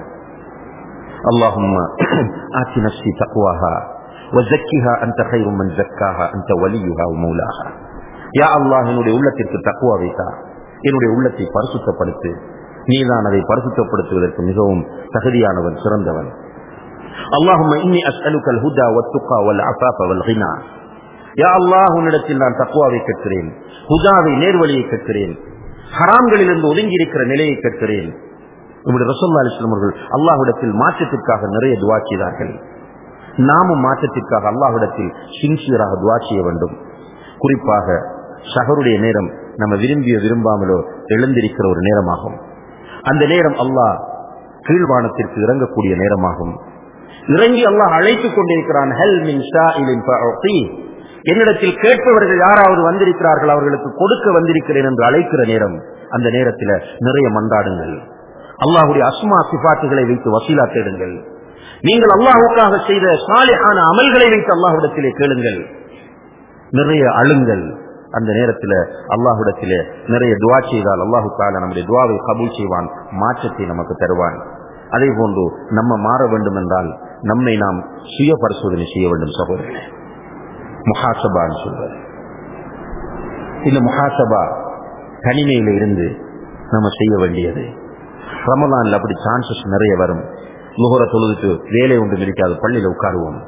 اللهم آت نفسي تقواها وزكها أنت خير من زكاها أنت وليها ومولاها يا الله என்னுடைய உள்ளத்திற்கு தக்குவா வைத்தா என்னுடைய உள்ளத்தை பரிசுத்தப்படுத்து நீதான் அதை பரிசுத்தப்படுத்துவதற்கு மிகவும் தகுதியானவன் சிறந்தவன் اللهم إني أسألك الهدى والتقى والعفاف والغنى யா அல்லாஹ் உன்னிடத்தில் நான் தக்குவாவை கேட்கிறேன் ஹுதாவை நேர்வழியை கேட்கிறேன் ஹராம்களிலிருந்து ஒதுங்கி இருக்கிற நிலையை கேட்கிறேன் நம்முடைய ரசோல்லா அலிஸ்லாம் அவர்கள் அல்லாஹ்விடத்தில் மாற்றத்திற்காக நிறைய துவா செய்தார்கள் நாமும் மாற்றத்திற்காக அல்லாஹ்விடத்தில் சின்சியராக துவா செய்ய வேண்டும் குறிப்பாக ஷஹருடைய நேரம் நம்ம விரும்பிய விரும்பாமலோ எழுந்திருக்கிற ஒரு நேரமாகும் அந்த நேரம் அல்லாஹ் கீழ்வானத்திற்கு இறங்கக்கூடிய நேரமாகும் இறங்கி அல்லாஹ் அழைத்துக் கொண்டிருக்கிறான் ஹெல் மின் என்னிடத்தில் கேட்பவர்கள் யாராவது வந்திருக்கிறார்கள் அவர்களுக்கு கொடுக்க வந்திருக்கிறேன் என்று அழைக்கிற நேரம் அந்த நேரத்தில் நிறைய மன்றாடுங்கள் அல்லாஹுடைய அஸ்மா சிபாட்டுகளை வைத்து வசீலா தேடுங்கள் நீங்கள் அல்லாஹுக்காக செய்த சாலியான அமல்களை வைத்து அல்லாஹுடத்திலே கேளுங்கள் நிறைய அழுங்கள் அந்த நேரத்தில் அல்லாஹுடத்திலே நிறைய துவா செய்தால் அல்லாஹு தால நம்முடைய துவாவை கபூல் செய்வான் மாற்றத்தை நமக்கு தருவான் அதே போன்று நம்ம மாற வேண்டும் என்றால் நம்மை நாம் சுய பரிசோதனை செய்ய வேண்டும் சகோதரர்களே முஹாசபான்னு சொல்வார் இந்த முஹாசபா தனிமையில இருந்து நம்ம செய்ய வேண்டியது ரமலான்ல அப்படி சான்சஸ் நிறைய வரும் முகர தொழுதுட்டு வேலை ஒன்றும் இருக்காது பள்ளியில உட்காருவோம்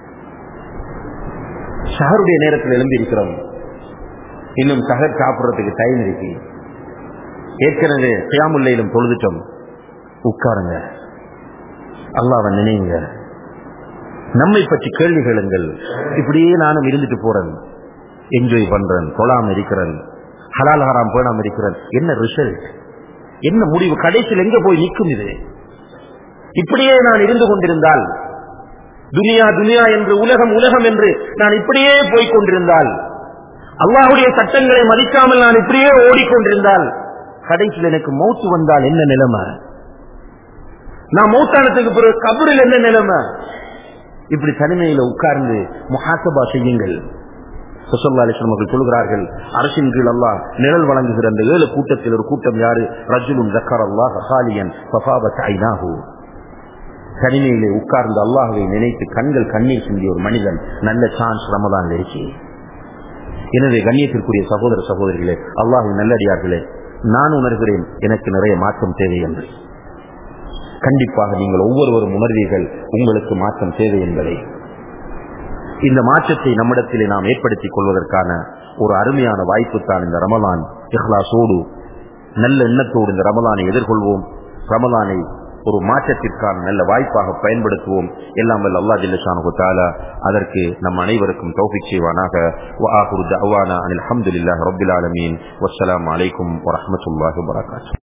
சஹருடைய நேரத்தில் எழும்பி இருக்கிறோம் இன்னும் சஹர் சாப்பிடுறதுக்கு டைம் இருக்கு ஏற்கனவே சியாமுல்லையிலும் தொழுதுட்டோம் உட்காருங்க அல்லாவை நினைவுங்க நம்மை பற்றி கேள்வி கேளுங்கள் இப்படியே நானும் இருந்துட்டு போறேன் என்ஜாய் பண்றேன் தொழாம இருக்கிறேன் ஹலால் ஹராம் போடாம இருக்கிறேன் என்ன ரிசல்ட் என்ன முடிவு கடைசியில் எங்க போய் நிற்கும் இது இப்படியே நான் இருந்து கொண்டிருந்தால் துனியா துனியா என்று உலகம் உலகம் என்று நான் இப்படியே போய் கொண்டிருந்தால் அல்லாஹுடைய சட்டங்களை மதிக்காமல் நான் இப்படியே ஓடிக்கொண்டிருந்தால் கடைசியில் எனக்கு மௌத்து வந்தால் என்ன நிலைமை நான் மௌத்தானத்துக்கு பிறகு கபரில் என்ன நிலைமை இப்படி தனிமையில உட்கார்ந்து முஹாசபா செய்யுங்கள் சுசல்லா அலிஸ்லாம் அவர்கள் சொல்கிறார்கள் அரசின் கீழ் அல்லாஹ் நிழல் வழங்குகிற அந்த ஏழு கூட்டத்தில் ஒரு கூட்டம் யாரு ரஜுலும் ஜக்கர் அல்லாஹ் ஹாலியன் ஃபஃபாபத் ஐனாஹு தனிமையிலே உட்கார்ந்து அல்லாஹுவை நினைத்து கண்கள் கண்ணீர் சிந்திய ஒரு மனிதன் நல்ல சான்ஸ் ரமதான் இருக்கே எனவே கண்ணியத்திற்குரிய சகோதர சகோதரிகளே அல்லாஹு நல்லடியார்களே நான் உணர்கிறேன் எனக்கு நிறைய மாற்றம் தேவை என்று கண்டிப்பாக நீங்கள் ஒவ்வொருவரும் உணர்வீர்கள் உங்களுக்கு மாற்றம் தேவை என்பதை இந்த மாற்றத்தை நம்மிடத்திலே நாம் ஏற்படுத்திக் கொள்வதற்கான ஒரு அருமையான வாய்ப்பு தான் இந்த ரமலான் இஹ்லாசோடு நல்ல எண்ணத்தோடு இந்த ரமலானை எதிர்கொள்வோம் ரமலானை ஒரு மாற்றத்திற்கான நல்ல வாய்ப்பாக பயன்படுத்துவோம் எல்லாம் வல்ல அல்லா ஜில்லஷானு தாலா அதற்கு நம் அனைவருக்கும் தௌஃபிக் செய்வானாக வஆஹிரு தஅவானா அனில் ஹம்துலில்லாஹி ரப்பில் ஆலமீன் வஸ்ஸலாமு அலைக்கும் வரஹ்மத்துல்லாஹி வபரகாத்துஹு